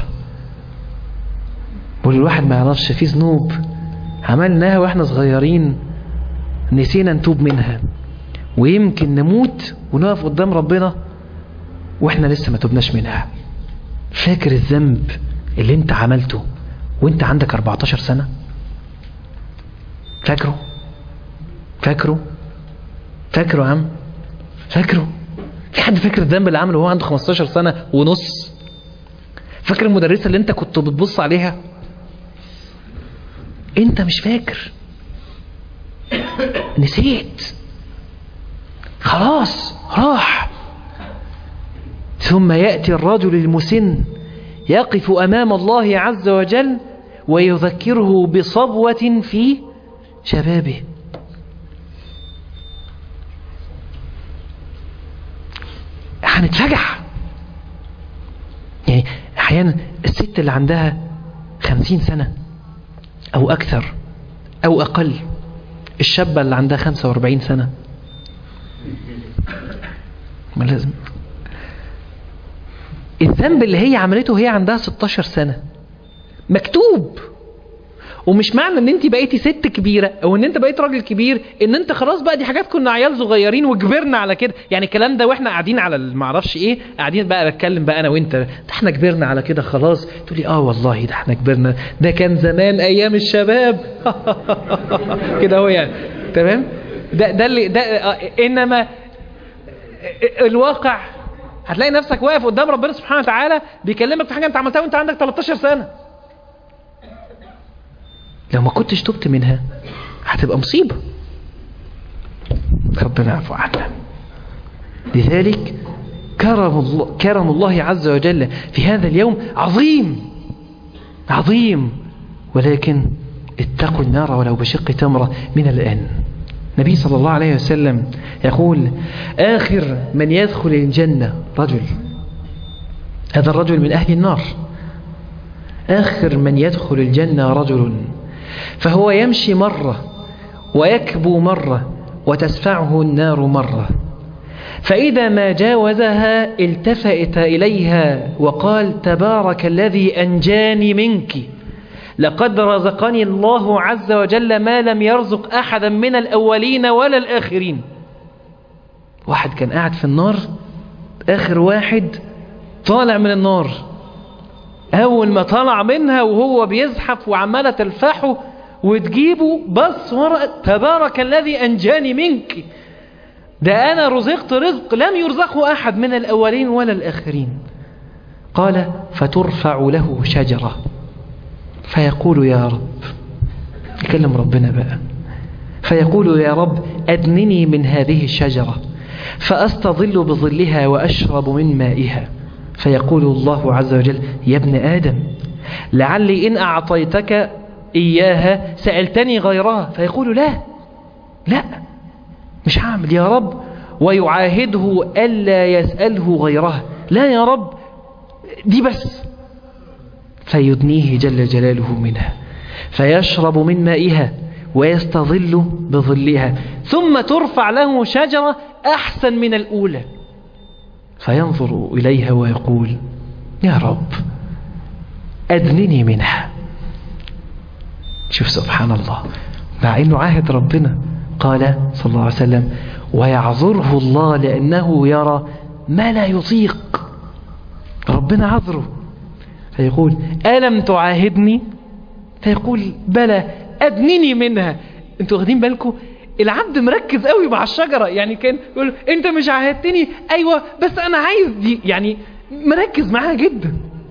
بقول الواحد ما يعرفش في ذنوب عملناها واحنا صغيرين نسينا نتوب منها ويمكن نموت ونقف قدام ربنا واحنا لسه ما تبناش منها فاكر الذنب اللي انت عملته وانت عندك 14 سنة فاكره فاكره فاكره يا عم فاكره في حد فاكر الذنب اللي عمله وهو عنده 15 سنة ونص فاكر المدرسة اللي انت كنت بتبص عليها انت مش فاكر نسيت خلاص راح ثم يأتي الرجل المسن يقف أمام الله عز وجل ويذكره بصبوة في شبابه هنتفجع يعني أحيانا الست اللي عندها خمسين سنة أو أكثر أو أقل الشابة اللي عندها خمسة واربعين سنة ما لازم الذنب اللي هي عملته هي عندها 16 سنة مكتوب ومش معنى ان انت بقيتي ست كبيرة او ان انت بقيت راجل كبير ان انت خلاص بقى دي حاجات كنا عيال صغيرين وكبرنا على كده يعني الكلام ده واحنا قاعدين على المعرفش ايه قاعدين بقى بتكلم بقى انا وانت ده احنا كبرنا على كده خلاص تقولي اه والله ده احنا كبرنا ده كان زمان ايام الشباب كده هو يعني تمام ده ده اللي ده آه انما الواقع هتلاقي نفسك واقف قدام ربنا سبحانه وتعالى بيكلمك في حاجه انت عملتها وانت عندك 13 سنه لو ما كنتش تبت منها هتبقى مصيبه ربنا يعفو عنا لذلك كرم الله, كرم الله عز وجل في هذا اليوم عظيم عظيم ولكن اتقوا النار ولو بشق تمرة من الآن النبي صلى الله عليه وسلم يقول آخر من يدخل الجنة رجل هذا الرجل من أهل النار آخر من يدخل الجنة رجل فهو يمشي مرة ويكبو مرة وتسفعه النار مرة فإذا ما جاوزها التفت إليها وقال تبارك الذي أنجاني منك لقد رزقني الله عز وجل ما لم يرزق أحدا من الأولين ولا الآخرين واحد كان قاعد في النار آخر واحد طالع من النار أول ما طلع منها وهو بيزحف وعمالة تلفحه وتجيبه بص ورا تبارك الذي أنجاني منك ده أنا رزقت رزق لم يرزقه أحد من الأولين ولا الآخرين قال فترفع له شجرة فيقول يا رب يكلم ربنا بقى فيقول يا رب أدنني من هذه الشجرة فأستظل بظلها وأشرب من مائها فيقول الله عز وجل يا ابن آدم لعلي إن أعطيتك إياها سألتني غيرها فيقول لا لا مش هعمل يا رب ويعاهده ألا يسأله غيرها لا يا رب دي بس فيدنيه جل جلاله منها فيشرب من مائها ويستظل بظلها ثم ترفع له شجرة أحسن من الأولى فينظر إليها ويقول يا رب أدنني منها شوف سبحان الله مع أنه عاهد ربنا قال صلى الله عليه وسلم ويعذره الله لأنه يرى ما لا يطيق ربنا عذره فيقول ألم تعاهدني فيقول بلى أدنني منها انتوا واخدين بالكم العبد مركز قوي مع الشجرة يعني كان يقول انت مش عاهدتني ايوه بس انا عايز دي يعني مركز معاها جدا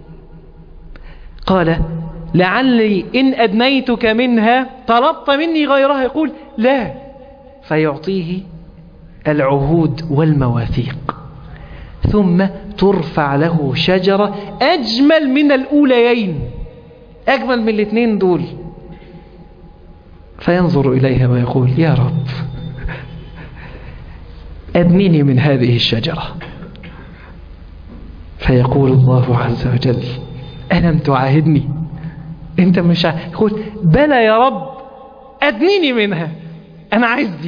قال لعلي ان ادنيتك منها طلبت مني غيرها يقول لا فيعطيه العهود والمواثيق ثم ترفع له شجرة أجمل من الأوليين أجمل من الاثنين دول فينظر إليها ويقول يا رب أدنيني من هذه الشجرة فيقول الله عز وجل ألم تعاهدني أنت مش ع... يقول بلى يا رب أدنيني منها أنا عايز دي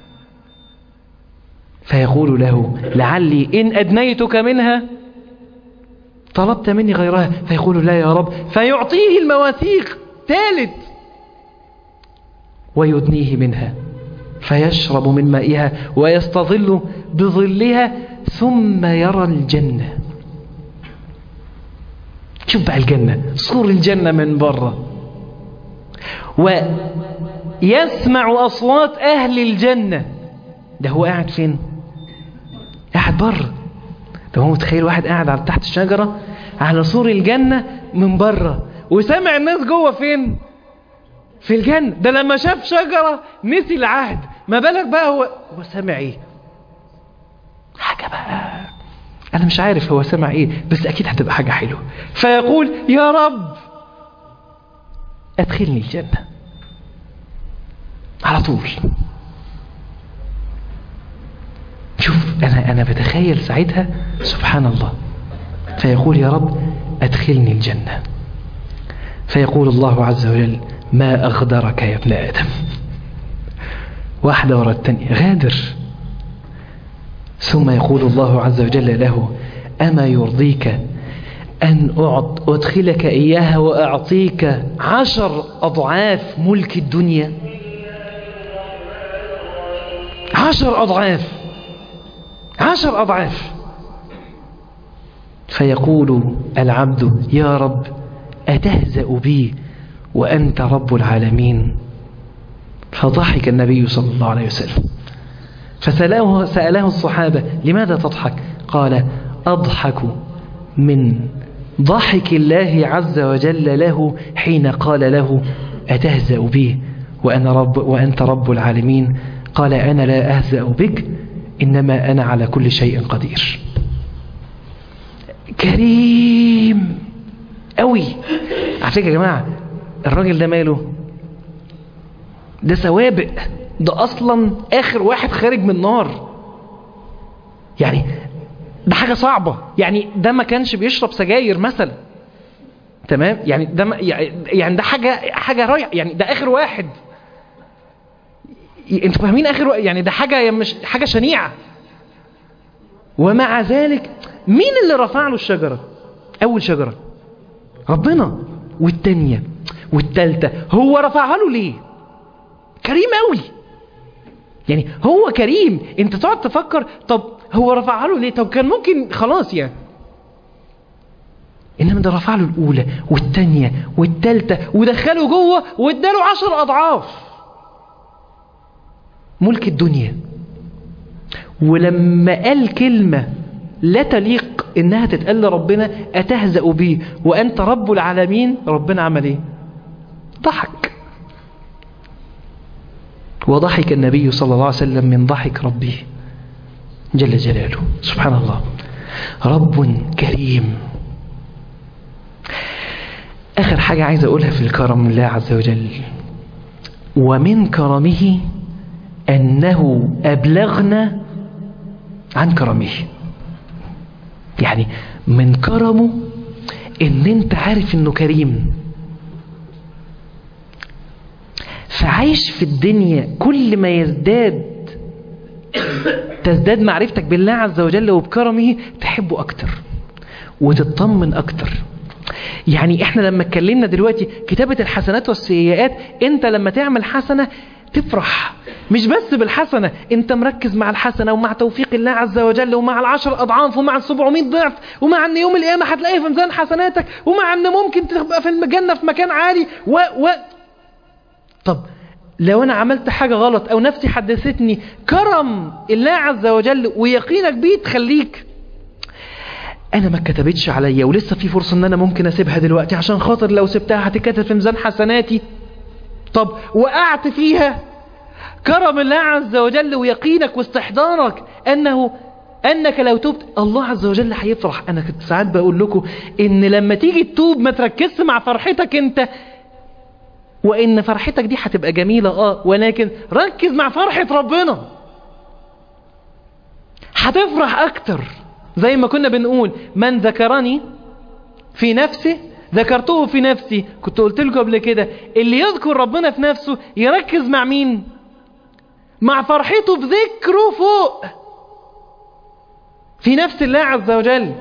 فيقول له لعلي إن أدنيتك منها طلبت مني غيرها فيقول لا يا رب فيعطيه المواثيق ثالث ويدنيه منها فيشرب من مائها ويستظل بظلها ثم يرى الجنة شوف بقى الجنة صور الجنة من بره ويسمع أصوات أهل الجنة ده هو قاعد فين قاعد بره ده هو متخيل واحد قاعد على تحت الشجرة على سور الجنة من بره وسامع الناس جوه فين في الجنة ده لما شاف شجرة نسي العهد ما بالك بقى هو هو سامع ايه حاجة بقى انا مش عارف هو سامع ايه بس اكيد هتبقى حاجة حلوة فيقول يا رب ادخلني الجنة على طول شوف انا انا بتخيل ساعتها سبحان الله فيقول يا رب ادخلني الجنة فيقول الله عز وجل ما أغدرك يا ابن آدم واحدة ورا الثانية غادر ثم يقول الله عز وجل له أما يرضيك أن أعط أدخلك إياها وأعطيك عشر أضعاف ملك الدنيا عشر أضعاف عشر أضعاف فيقول العبد يا رب أتهزأ بي وأنت رب العالمين فضحك النبي صلى الله عليه وسلم فسأله سأله الصحابة لماذا تضحك قال أضحك من ضحك الله عز وجل له حين قال له أتهزأ بي وأنا رب وأنت رب العالمين قال أنا لا أهزأ بك إنما أنا على كل شيء قدير كريم قوي على فكرة يا جماعة الراجل ده ماله ده سوابق ده اصلا اخر واحد خارج من النار يعني ده حاجة صعبة يعني ده ما كانش بيشرب سجاير مثلا تمام يعني ده ما يعني ده حاجة حاجة رايح يعني ده اخر واحد انتوا فاهمين اخر وقت يعني ده حاجة مش حاجة شنيعة ومع ذلك مين اللي رفع له الشجرة اول شجرة ربنا والتانية والتالتة هو رفعها له ليه كريم قوي يعني هو كريم انت تقعد تفكر طب هو رفعها له ليه طب كان ممكن خلاص يعني انما ده رفع له الاولى والثانيه والثالثه ودخله جوه واداله عشر اضعاف ملك الدنيا ولما قال كلمه لا تليق انها تتقال لربنا اتهزأ بي وانت رب العالمين ربنا عمل ايه ضحك وضحك النبي صلى الله عليه وسلم من ضحك ربه جل جلاله سبحان الله رب كريم آخر حاجة عايز أقولها في الكرم الله عز وجل ومن كرمه أنه أبلغنا عن كرمه يعني من كرمه ان انت عارف انه كريم فعايش في الدنيا كل ما يزداد تزداد معرفتك بالله عز وجل وبكرمه تحبه اكتر وتطمن اكتر يعني احنا لما اتكلمنا دلوقتي كتابة الحسنات والسيئات انت لما تعمل حسنة تفرح مش بس بالحسنة انت مركز مع الحسنة ومع توفيق الله عز وجل ومع العشر اضعاف ومع السبعمائة ضعف ومع ان يوم القيامة هتلاقي في ميزان حسناتك ومع ان ممكن تبقى في الجنة في مكان عالي و و طب لو انا عملت حاجة غلط او نفسي حدثتني كرم الله عز وجل ويقينك بيه تخليك انا ما اتكتبتش عليا ولسه في فرصة ان انا ممكن اسيبها دلوقتي عشان خاطر لو سبتها هتتكتب في ميزان حسناتي طب وقعت فيها كرم الله عز وجل ويقينك واستحضارك انه انك لو تبت الله عز وجل هيفرح انا كنت ساعات بقول لكم ان لما تيجي تتوب ما تركزش مع فرحتك انت وان فرحتك دي هتبقى جميلة اه ولكن ركز مع فرحة ربنا هتفرح اكتر زي ما كنا بنقول من ذكرني في نفسه ذكرته في نفسي كنت قلت لكم قبل كده اللي يذكر ربنا في نفسه يركز مع مين مع فرحته بذكره فوق في نفس الله عز وجل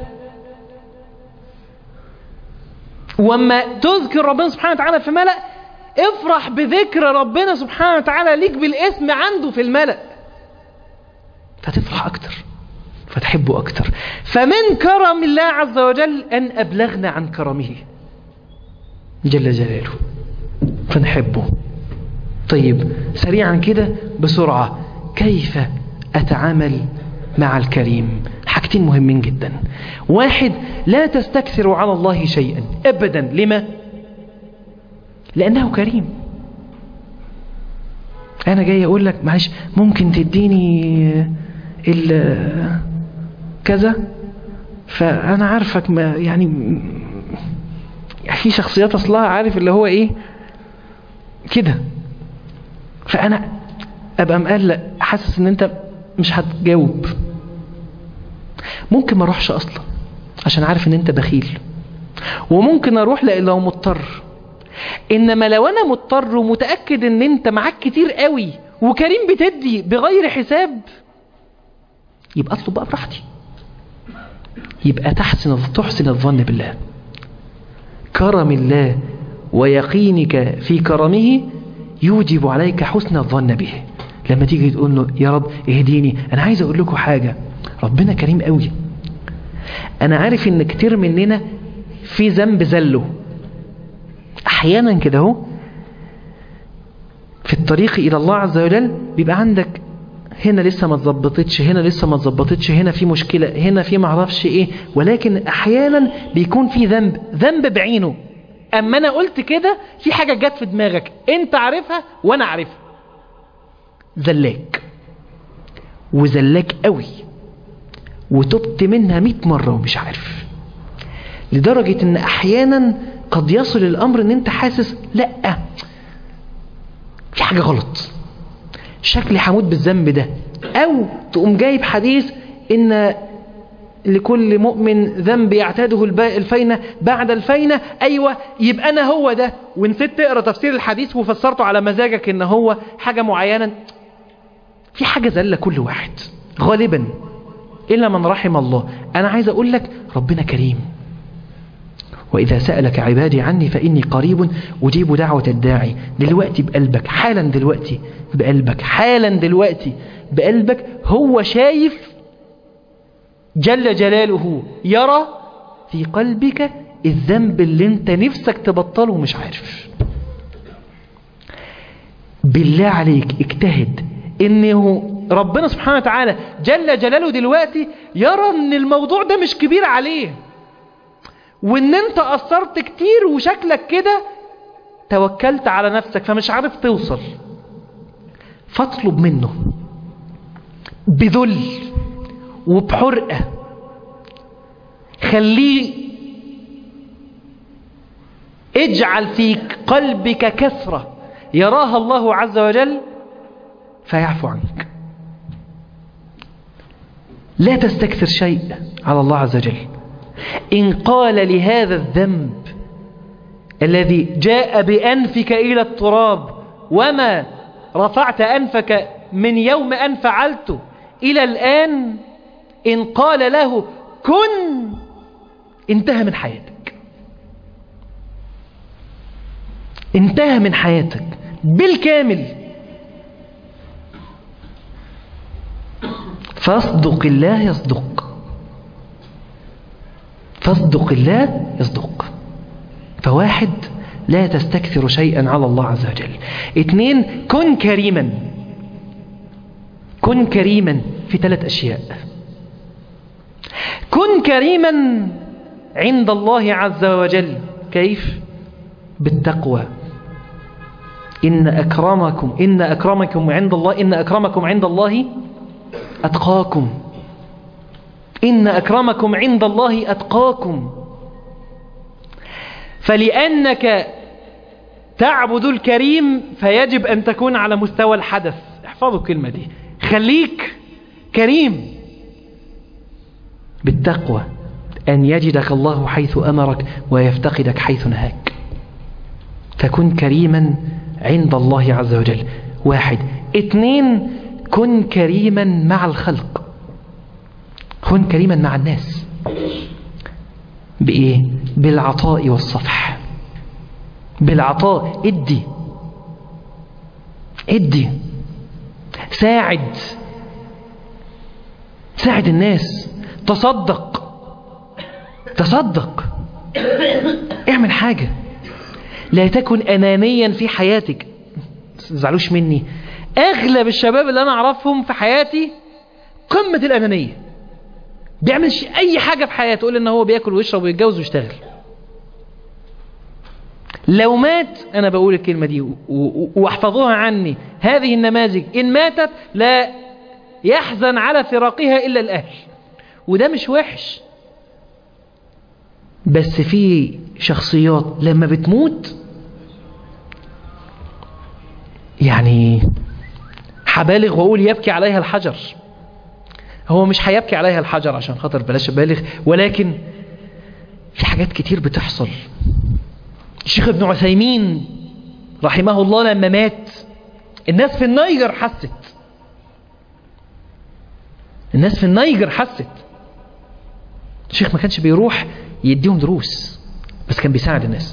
وما تذكر ربنا سبحانه وتعالى في ملأ افرح بذكر ربنا سبحانه وتعالى ليك بالاسم عنده في الملأ فتفرح أكتر فتحبه أكتر فمن كرم الله عز وجل أن أبلغنا عن كرمه جل جلاله فنحبه طيب سريعا كده بسرعة كيف أتعامل مع الكريم حاجتين مهمين جدا واحد لا تستكثر على الله شيئا أبدا لما لأنه كريم أنا جاي أقول لك معلش ممكن تديني ال كذا فأنا عارفك ما يعني في شخصيات أصلها عارف اللي هو إيه كده فأنا أبقى مقلق حاسس إن أنت مش هتجاوب ممكن ما أروحش أصلا عشان عارف إن أنت بخيل وممكن أروح لو مضطر إنما لو أنا مضطر ومتأكد إن أنت معاك كتير قوي وكريم بتدي بغير حساب يبقى اطلب بقى براحتي يبقى تحسن تحسن الظن بالله كرم الله ويقينك في كرمه يوجب عليك حسن الظن به لما تيجي تقول له يا رب اهديني انا عايز اقول لكم حاجة ربنا كريم قوي انا عارف ان كتير مننا في ذنب زله احيانا كده اهو في الطريق الى الله عز وجل بيبقى عندك هنا لسه ما اتظبطتش هنا لسه ما اتظبطتش هنا في مشكلة هنا في معرفش ايه ولكن احيانا بيكون في ذنب ذنب بعينه اما انا قلت كده في حاجة جت في دماغك انت عارفها وانا عارفها زلاك وزلاك قوي وتبت منها مئة مرة ومش عارف لدرجة ان احيانا قد يصل الامر ان انت حاسس لا في حاجة غلط شكلي هموت بالذنب ده او تقوم جايب حديث ان لكل مؤمن ذنب يعتاده الفينة بعد الفينة ايوه يبقى انا هو ده ونسيت تقرا تفسير الحديث وفسرته على مزاجك ان هو حاجة معينة في حاجة زلة كل واحد غالبا إلا من رحم الله أنا عايز أقول لك ربنا كريم وإذا سألك عبادي عني فإني قريب أجيب دعوة الداعي دلوقتي بقلبك حالا دلوقتي بقلبك حالا دلوقتي بقلبك هو شايف جل جلاله يرى في قلبك الذنب اللي انت نفسك تبطله ومش عارف بالله عليك اجتهد انه ربنا سبحانه وتعالى جل جلاله دلوقتي يرى ان الموضوع ده مش كبير عليه وان انت قصرت كتير وشكلك كده توكلت على نفسك فمش عارف توصل فاطلب منه بذل وبحرقة خليه اجعل في قلبك كثرة يراها الله عز وجل فيعفو عنك لا تستكثر شيء على الله عز وجل إن قال لهذا الذنب الذي جاء بأنفك إلى التراب وما رفعت أنفك من يوم أن فعلته إلى الآن إن قال له كن انتهى من حياتك انتهى من حياتك بالكامل فاصدق الله يصدق فاصدق الله يصدق فواحد لا تستكثر شيئا على الله عز وجل اثنين كن كريما كن كريما في ثلاث أشياء كن كريما عند الله عز وجل كيف بالتقوى إن أكرمكم إن أكرمكم عند الله إن أكرمكم عند الله أتقاكم إن أكرمكم عند الله أتقاكم فلأنك تعبد الكريم فيجب أن تكون على مستوى الحدث احفظوا الكلمة دي خليك كريم بالتقوى أن يجدك الله حيث أمرك ويفتقدك حيث نهاك فكن كريما عند الله عز وجل واحد اثنين كن كريما مع الخلق كن كريما مع الناس بإيه؟ بالعطاء والصفح بالعطاء ادي ادي ساعد ساعد الناس تصدق تصدق اعمل حاجة لا تكن أنانيا في حياتك زعلوش مني أغلب الشباب اللي أنا أعرفهم في حياتي قمة الأنانية بيعمل أي حاجة في حياته يقول إن هو بياكل ويشرب ويتجوز ويشتغل لو مات أنا بقول الكلمة دي واحفظوها عني هذه النماذج إن ماتت لا يحزن على فراقها إلا الأهل وده مش وحش بس في شخصيات لما بتموت يعني حبالغ وأقول يبكي عليها الحجر هو مش هيبكي عليها الحجر عشان خاطر بلاش بالغ ولكن في حاجات كتير بتحصل الشيخ ابن عثيمين رحمه الله لما مات الناس في النيجر حست الناس في النيجر حست الشيخ ما كانش بيروح يديهم دروس بس كان بيساعد الناس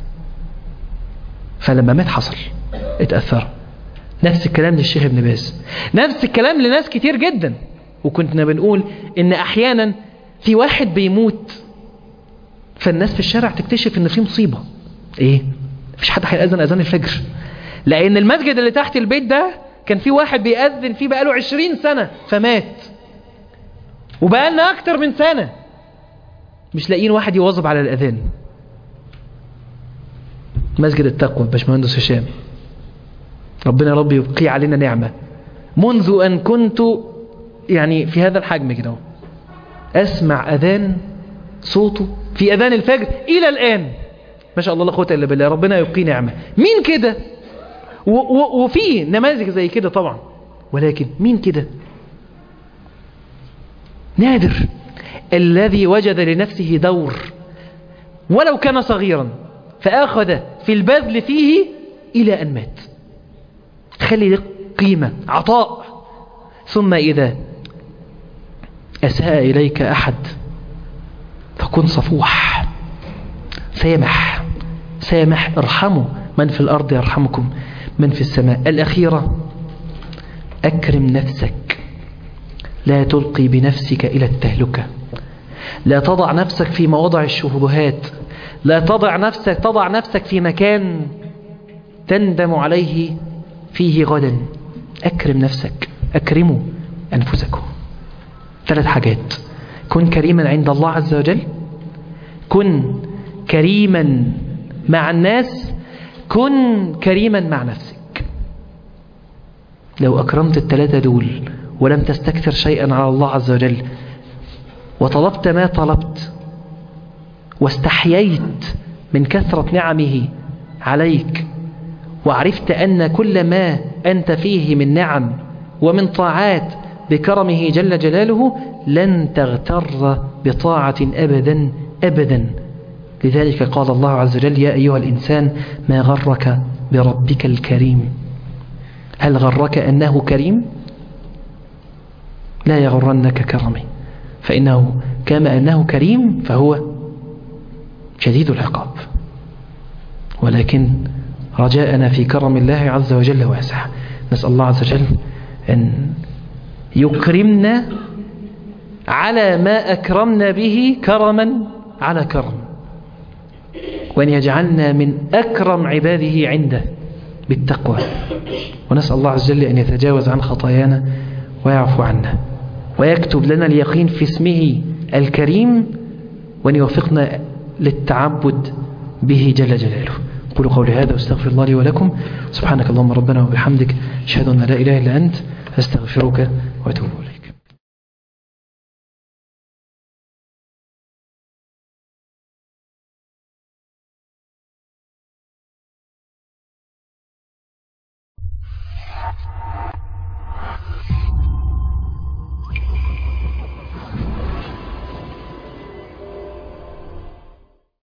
فلما مات حصل اتأثر نفس الكلام للشيخ ابن باز نفس الكلام لناس كتير جدا وكنا بنقول ان احيانا في واحد بيموت فالناس في الشارع تكتشف ان في مصيبة ايه مفيش حد هيأذن اذان الفجر لان المسجد اللي تحت البيت ده كان في واحد بيأذن فيه بقاله عشرين سنة فمات وبقالنا اكتر من سنة مش لاقيين واحد يواظب على الاذان مسجد التقوى باشمهندس هشام ربنا يا رب يبقي علينا نعمة منذ أن كنت يعني في هذا الحجم كده أسمع أذان صوته في أذان الفجر إلى الآن ما شاء الله لا قوه إلا بالله ربنا يبقي نعمة مين كده وفي نماذج زي كده طبعا ولكن مين كده نادر الذي وجد لنفسه دور ولو كان صغيرا فأخذ في البذل فيه إلى أن مات خلي لك قيمة عطاء ثم إذا أساء إليك أحد فكن صفوح سامح سامح ارحموا من في الأرض يرحمكم من في السماء الأخيرة أكرم نفسك لا تلقي بنفسك إلى التهلكة لا تضع نفسك في مواضع الشبهات لا تضع نفسك تضع نفسك في مكان تندم عليه فيه غدا أكرم نفسك أكرموا أنفسكم ثلاث حاجات كن كريما عند الله عز وجل كن كريما مع الناس كن كريما مع نفسك لو أكرمت الثلاثة دول ولم تستكثر شيئا على الله عز وجل وطلبت ما طلبت واستحييت من كثرة نعمه عليك وعرفت أن كل ما أنت فيه من نعم ومن طاعات بكرمه جل جلاله لن تغتر بطاعة أبدا أبدا لذلك قال الله عز وجل يا أيها الإنسان ما غرك بربك الكريم هل غرك أنه كريم لا يغرنك كرمه فإنه كما أنه كريم فهو شديد العقاب ولكن رجاءنا في كرم الله عز وجل واسع نسأل الله عز وجل أن يكرمنا على ما أكرمنا به كرما على كرم وأن يجعلنا من أكرم عباده عنده بالتقوى ونسأل الله عز وجل أن يتجاوز عن خطايانا ويعفو عنا ويكتب لنا اليقين في اسمه الكريم وأن يوفقنا للتعبد به جل جلاله قولوا قولي هذا واستغفر الله لي ولكم سبحانك اللهم ربنا وبحمدك أشهد أن لا إله إلا أنت أستغفرك وأتوب إليك